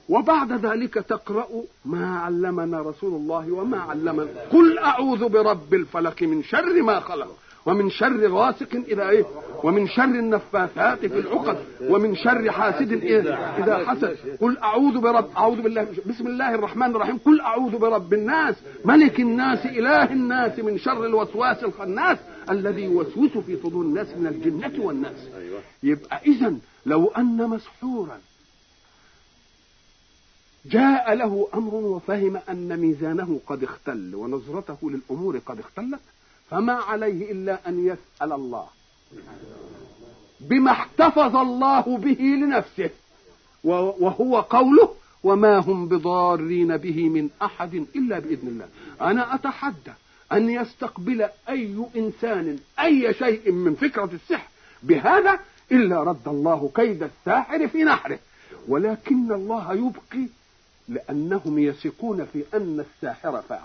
Speaker 4: وبعد ذلك تقرأ ما علمنا رسول الله وما علمنا قل أعوذ برب الفلق من شر ما خلق ومن شر غاسق إذا إيه ومن شر النفاثات في العقد ومن شر حاسد إيه إذا حسد قل أعوذ برب أعوذ بالله بسم الله الرحمن الرحيم قل أعوذ برب الناس ملك الناس إله الناس من شر الوسواس الخناس الذي يوسوس في صدور الناس من الجنة والناس
Speaker 2: ايوه
Speaker 4: يبقى إذا لو أن مسحورا جاء له أمر وفهم أن ميزانه قد اختل ونظرته للأمور قد اختلت فما عليه إلا أن يسأل الله بما احتفظ الله به لنفسه و- وهو قوله وما هم بضارين به من أحد إلا بإذن الله أنا أتحدى أن يستقبل أي إنسان أي شيء من فكرة السحر بهذا إلا رد الله كيد الساحر في نحره ولكن الله يبقي لأنهم يثقون في أن الساحر فاعل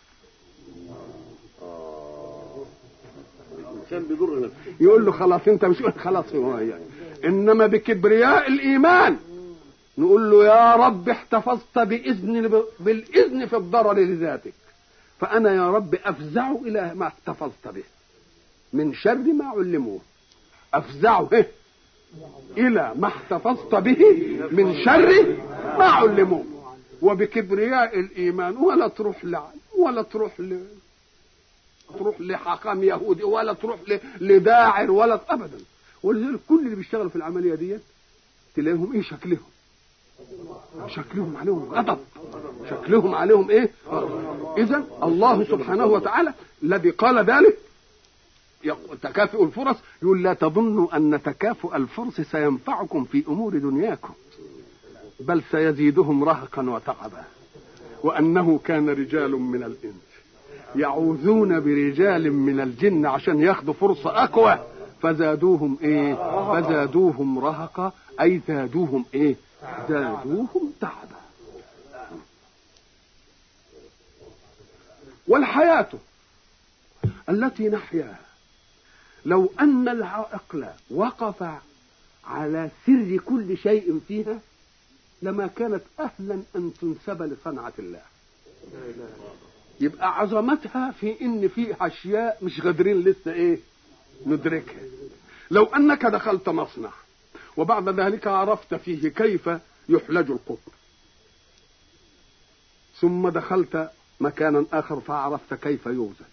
Speaker 2: الانسان بيضر نفسه
Speaker 4: يقول له خلاص انت مش خلاص هو يعني. انما بكبرياء الايمان نقول له يا رب احتفظت باذن بالاذن في الضرر لذاتك فانا يا رب افزع الى ما احتفظت به من شر ما علموه افزعه إيه؟ الى ما احتفظت به من شر ما علموه وبكبرياء الايمان ولا تروح لعن ولا تروح ل... تروح لحاكم يهودي ولا تروح ل- لداعر ولا ابدا ولذلك كل اللي بيشتغلوا في العمليه ديت تلاقيهم ايه شكلهم شكلهم عليهم غضب شكلهم عليهم ايه اذا الله سبحانه وتعالى الذي قال ذلك يق- تكافؤ الفرص يقول لا تظنوا ان تكافؤ الفرص سينفعكم في امور دنياكم بل سيزيدهم رهقا وتعبا وانه كان رجال من الانس يعوذون برجال من الجن عشان ياخدوا فرصة أقوى فزادوهم إيه فزادوهم رهقا أي زادوهم إيه زادوهم تعبا والحياة التي نحياها لو أن العقل وقف على سر كل شيء فيها لما كانت أهلا أن تنسب لصنعة الله يبقى عظمتها في ان في اشياء مش قادرين لسه ايه ندركها لو انك دخلت مصنع وبعد ذلك عرفت فيه كيف يحلج القطن ثم دخلت مكانا اخر فعرفت كيف يوزن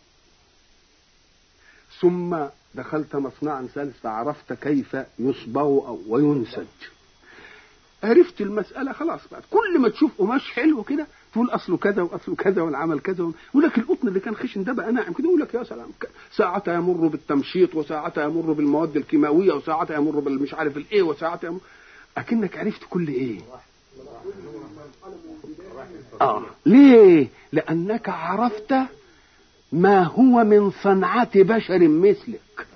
Speaker 4: ثم دخلت مصنعا ثالث فعرفت كيف يصبغ او وينسج عرفت المسألة خلاص بقى كل ما تشوف قماش حلو كده تقول أصله كذا وأصله كذا والعمل كذا يقول لك القطن اللي كان خشن ده بقى ناعم كده يقول لك يا سلام ك- ساعتها يمر بالتمشيط وساعتها يمر بالمواد الكيماوية وساعتها يمر بالمش عارف الإيه وساعتها يمر أكنك عرفت كل إيه آه ليه؟ لأنك عرفت ما هو من صنعة بشر مثلك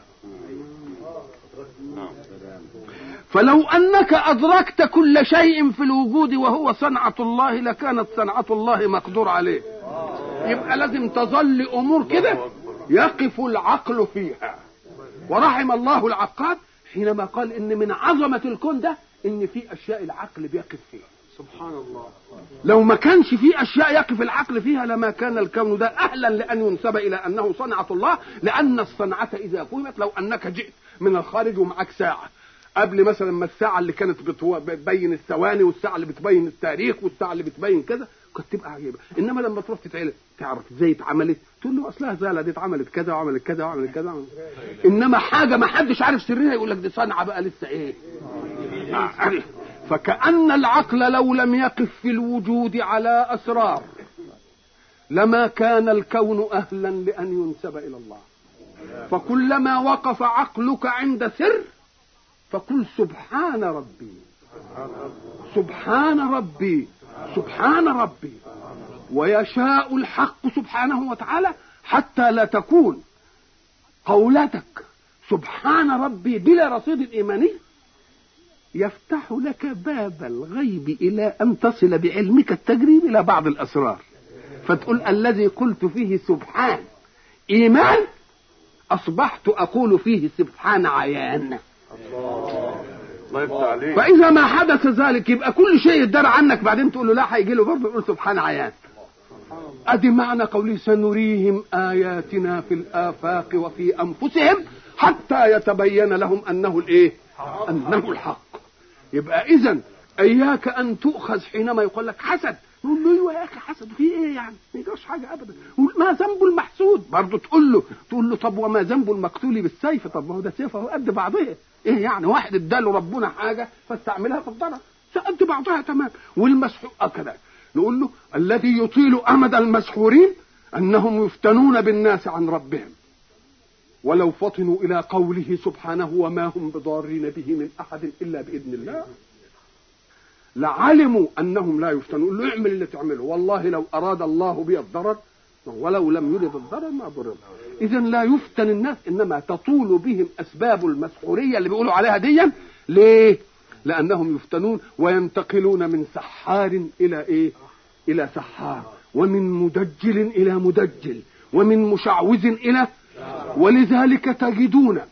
Speaker 4: فلو انك ادركت كل شيء في الوجود وهو صنعه الله لكانت صنعه الله مقدور عليه يبقى لازم تظل امور كده يقف العقل فيها ورحم الله العقاد حينما قال ان من عظمه الكون ده ان في اشياء العقل بيقف فيها سبحان الله لو ما كانش في اشياء يقف العقل فيها لما كان الكون ده اهلا لان ينسب الى انه صنعه الله لان الصنعه اذا فهمت لو انك جئت من الخارج ومعك ساعه قبل مثلا ما الساعه اللي كانت بتو- بتبين الثواني والساعه اللي بتبين التاريخ والساعه اللي بتبين كذا كانت تبقى عجيبه انما لما تروح تتعلم تعرف ازاي اتعملت تقول له اصلها زاله دي اتعملت كذا وعملت كذا وعملت كذا وعملت. انما حاجه ما حدش عارف سرها يقول لك دي صنعه بقى لسه ايه عارف. فكأن العقل لو لم يقف في الوجود على أسرار لما كان الكون أهلا لأن ينسب إلى الله فكلما وقف عقلك عند سر فقل سبحان ربي سبحان ربي سبحان ربي ويشاء الحق سبحانه وتعالى حتى لا تكون قولتك سبحان ربي بلا رصيد إيماني يفتح لك باب الغيب إلى أن تصل بعلمك التجريب إلى بعض الأسرار فتقول الذي قلت فيه سبحان إيمان أصبحت أقول فيه سبحان عيان
Speaker 2: الله يفتح عليك
Speaker 1: فاذا ما حدث ذلك يبقى كل شيء يدار عنك بعدين تقول له لا هيجي له برضه يقول سبحان عيان ادي معنى قوله سنريهم اياتنا في الافاق وفي انفسهم حتى يتبين لهم انه الايه انه الحق يبقى اذا اياك ان تؤخذ حينما يقول لك حسد نقول له ايوه يا اخي حسد في ايه يعني ما يجراش حاجه ابدا يقول ما ذنب المحسود برضه تقول له تقول له طب وما ذنب المقتول بالسيف طب ما هو ده سيف اهو قد بعضها ايه يعني واحد اداله ربنا حاجه فاستعملها في الضرر قد بعضها تمام والمسحور آه كذا نقول له الذي يطيل امد المسحورين انهم يفتنون بالناس عن ربهم ولو فطنوا الى قوله سبحانه وما هم بضارين به من احد الا باذن الله لعلموا انهم لا يفتنون قل له اعمل اللي تعمله والله لو اراد الله بي الضرر ولو لم يرد الضرر ما ضرر اذا لا يفتن الناس انما تطول بهم اسباب المسحوريه اللي بيقولوا عليها ديا ليه لانهم يفتنون وينتقلون من سحار الى ايه الى سحار ومن مدجل الى مدجل ومن مشعوذ الى ولذلك تجدون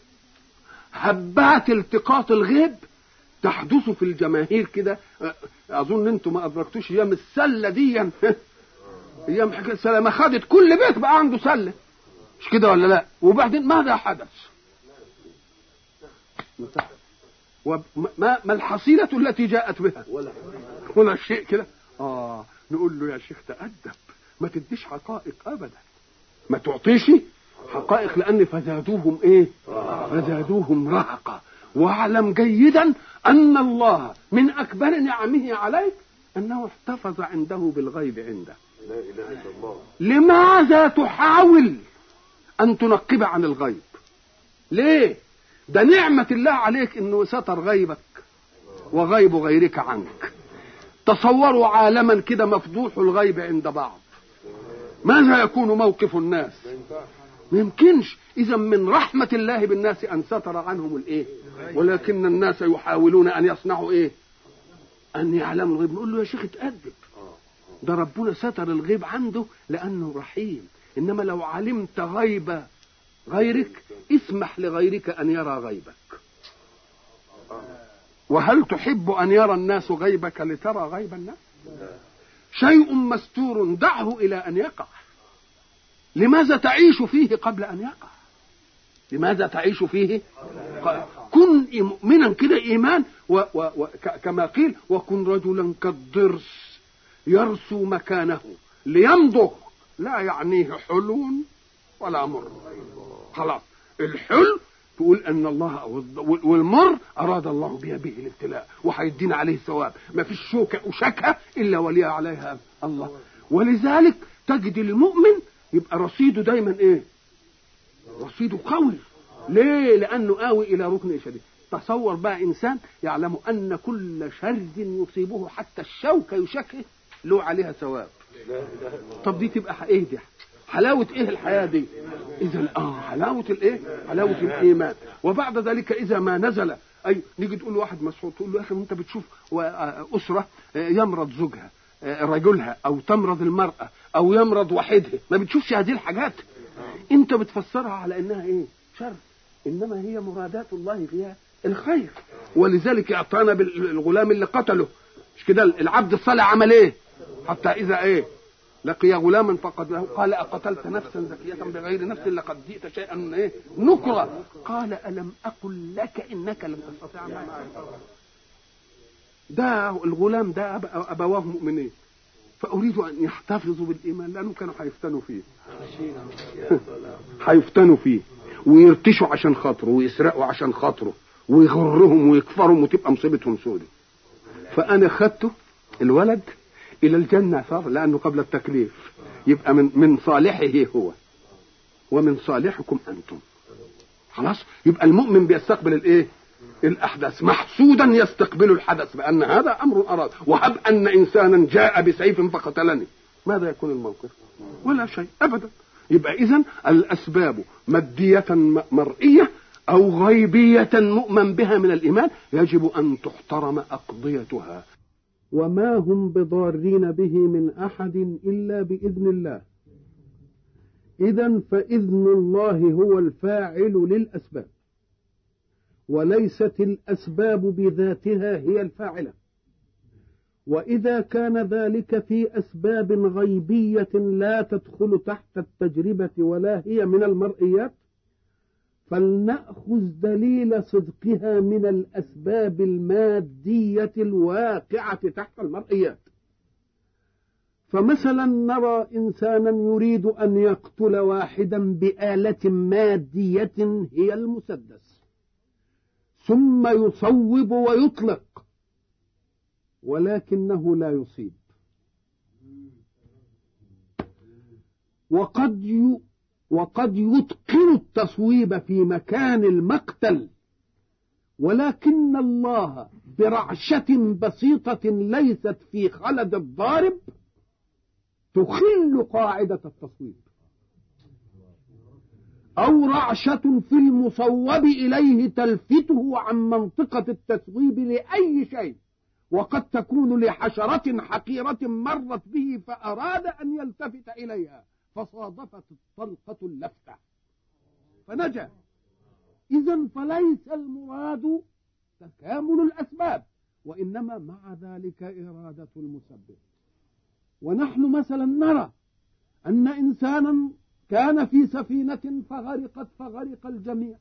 Speaker 1: هبات التقاط الغيب تحدث في الجماهير كده اظن انتم ما ادركتوش ايام السله دي ايام حكايه السله ما خدت كل بيت بقى عنده سله مش كده ولا لا وبعدين ماذا حدث وما ما الحصيله التي جاءت بها ولا شيء كده اه نقول له يا شيخ تأدب ما تديش حقائق ابدا ما تعطيش حقائق لان فزادوهم ايه فزادوهم رهقا واعلم جيدا ان الله من اكبر نعمه عليك انه احتفظ عنده بالغيب عنده
Speaker 2: لا اله الا الله
Speaker 1: لماذا تحاول ان تنقب عن الغيب ليه ده نعمة الله عليك انه ستر غيبك وغيب غيرك عنك تصوروا عالما كده مفضوح الغيب عند بعض ماذا يكون موقف الناس ما يمكنش اذا من رحمة الله بالناس ان ستر عنهم الايه ولكن الناس يحاولون ان يصنعوا ايه ان يعلموا الغيب نقول له يا شيخ اتأدب ده ربنا ستر الغيب عنده لانه رحيم انما لو علمت غيب غيرك اسمح لغيرك ان يرى غيبك وهل تحب ان يرى الناس غيبك لترى غيب الناس شيء مستور دعه الى ان يقع لماذا تعيش فيه قبل ان يقع لماذا تعيش فيه كن مؤمنا كده ايمان و و و كما قيل وكن رجلا كالضرس يرسو مكانه ليمضغ لا يعنيه حلو ولا مر خلاص الحلو تقول ان الله والمر اراد الله بها به الابتلاء وهيدينا عليه ثواب ما فيش شوكه وشكه الا ولي عليها الله ولذلك تجد المؤمن يبقى رصيده دايما ايه رصيده قوي ليه لانه قوي الى ركن شديد تصور بقى انسان يعلم ان كل شر يصيبه حتى الشوكه يشكه له عليها ثواب طب دي تبقى ايه دي حلاوة ايه الحياة دي اذا اه حلاوة الايه حلاوة الايمان وبعد ذلك اذا ما نزل اي نيجي تقول لواحد مسعود تقول له يا اخي انت بتشوف اسرة يمرض زوجها رجلها او تمرض المرأة او يمرض وحيدها ما بتشوفش هذه الحاجات انت بتفسرها على انها ايه شر انما هي مرادات الله فيها الخير ولذلك اعطانا بالغلام اللي قتله مش كده العبد الصالح عمل ايه حتى اذا ايه لقي غلاما فقد له قال أقتلت نفسا زكية بغير نفس لقد جئت شيئا إيه نكرا قال ألم أقل لك إنك لن تستطيع معي ده الغلام ده أبواه مؤمنين فأريد أن يحتفظوا بالإيمان لأنهم كانوا هيفتنوا فيه هيفتنوا فيه ويرتشوا عشان خاطره ويسرقوا عشان خاطره ويغرهم ويكفرهم وتبقى مصيبتهم سودة فأنا خدته الولد الى الجنه صار لانه قبل التكليف يبقى من من صالحه هو ومن صالحكم انتم خلاص يبقى المؤمن بيستقبل الايه الاحداث محسودا يستقبل الحدث بان هذا امر اراد وهب ان انسانا جاء بسيف فقتلني ماذا يكون الموقف ولا شيء ابدا يبقى اذا الاسباب ماديه مرئيه او غيبيه مؤمن بها من الايمان يجب ان تحترم اقضيتها وما هم بضارين به من احد الا باذن الله اذا فاذن الله هو الفاعل للاسباب
Speaker 4: وليست الأسباب بذاتها هي الفاعلة وإذا كان ذلك في أسباب غيبية لا تدخل تحت التجربة ولا هي من المرئيات فلنأخذ دليل صدقها من الأسباب المادية الواقعة تحت المرئيات فمثلا نرى إنسانا يريد أن يقتل واحدا بآلة مادية هي المسدس ثم يصوب ويطلق ولكنه لا يصيب وقد ي... وقد يتقن التصويب في مكان المقتل ولكن الله برعشة بسيطة ليست في خلد الضارب تخل قاعدة التصويب أو رعشة في المصوب إليه تلفته عن منطقة التصويب لأي شيء وقد تكون لحشرة حقيرة مرت به فأراد أن يلتفت إليها فصادفت الطلقة اللفتة فنجا إذا فليس المراد تكامل الأسباب وإنما مع ذلك إرادة المسبب ونحن مثلا نرى أن إنسانا كان في سفينة فغرقت فغرق الجميع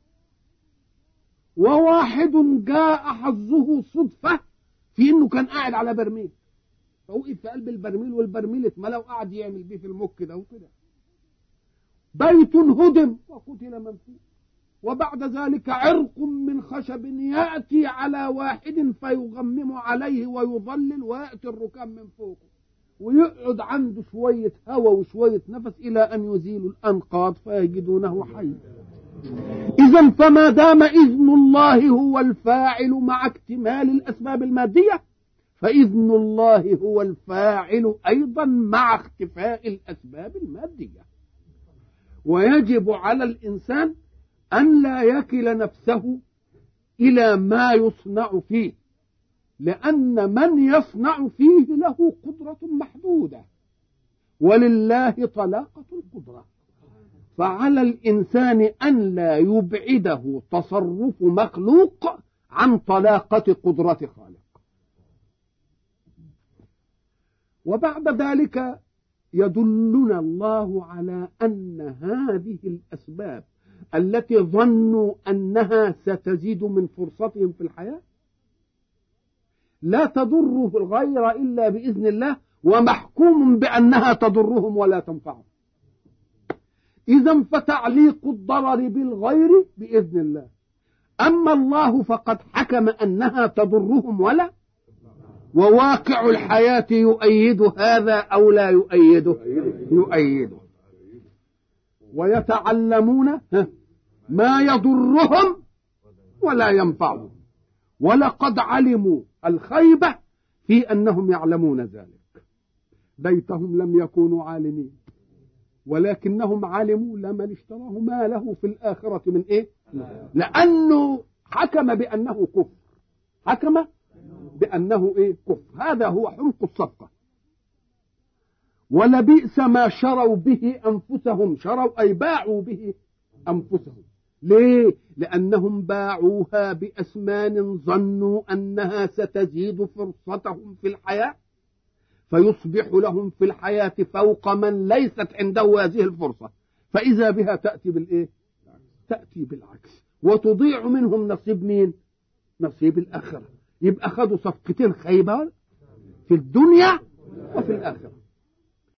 Speaker 4: وواحد جاء حظه صدفة في انه كان قاعد على برميل فوقف في قلب البرميل والبرميل اتملى وقعد يعمل بيه في المك ده وكده بيت هدم وقتل من فيه وبعد ذلك عرق من خشب يأتي على واحد فيغمم عليه ويظلل ويأتي الركام من فوقه ويقعد عنده شوية هواء وشوية نفس إلى أن يزيلوا الأنقاض فيجدونه حي إذا فما دام إذن الله هو الفاعل مع اكتمال الأسباب المادية فإذن الله هو الفاعل أيضا مع اختفاء الأسباب المادية ويجب على الإنسان أن لا يكل نفسه إلى ما يصنع فيه لأن من يصنع فيه له قدرة محدودة ولله طلاقة القدرة فعلى الإنسان أن لا يبعده تصرف مخلوق عن طلاقة قدرة خالق وبعد ذلك يدلنا الله على أن هذه الأسباب التي ظنوا أنها ستزيد من فرصتهم في الحياة لا تضر الغير إلا بإذن الله ومحكوم بأنها تضرهم ولا تنفعهم إذا فتعليق الضرر بالغير بإذن الله أما الله فقد حكم أنها تضرهم ولا وواقع الحياة يؤيد هذا أو لا يؤيده يؤيده ويتعلمون ما يضرهم ولا ينفعهم ولقد علموا الخيبة في أنهم يعلمون ذلك ليتهم لم يكونوا عالمين ولكنهم علموا لمن اشتراه ما له في الآخرة من إيه لأنه حكم بأنه كفر حكم بأنه إيه كفر هذا هو حمق الصفقة ولبئس ما شروا به أنفسهم شروا أي باعوا به أنفسهم ليه؟ لأنهم باعوها بأثمان ظنوا أنها ستزيد فرصتهم في الحياة فيصبح لهم في الحياة فوق من ليست عنده هذه الفرصة فإذا بها تأتي بالإيه؟ تأتي بالعكس وتضيع منهم نصيب مين؟ نصيب الآخرة يبقى خدوا صفقتين خيبة في الدنيا وفي الآخرة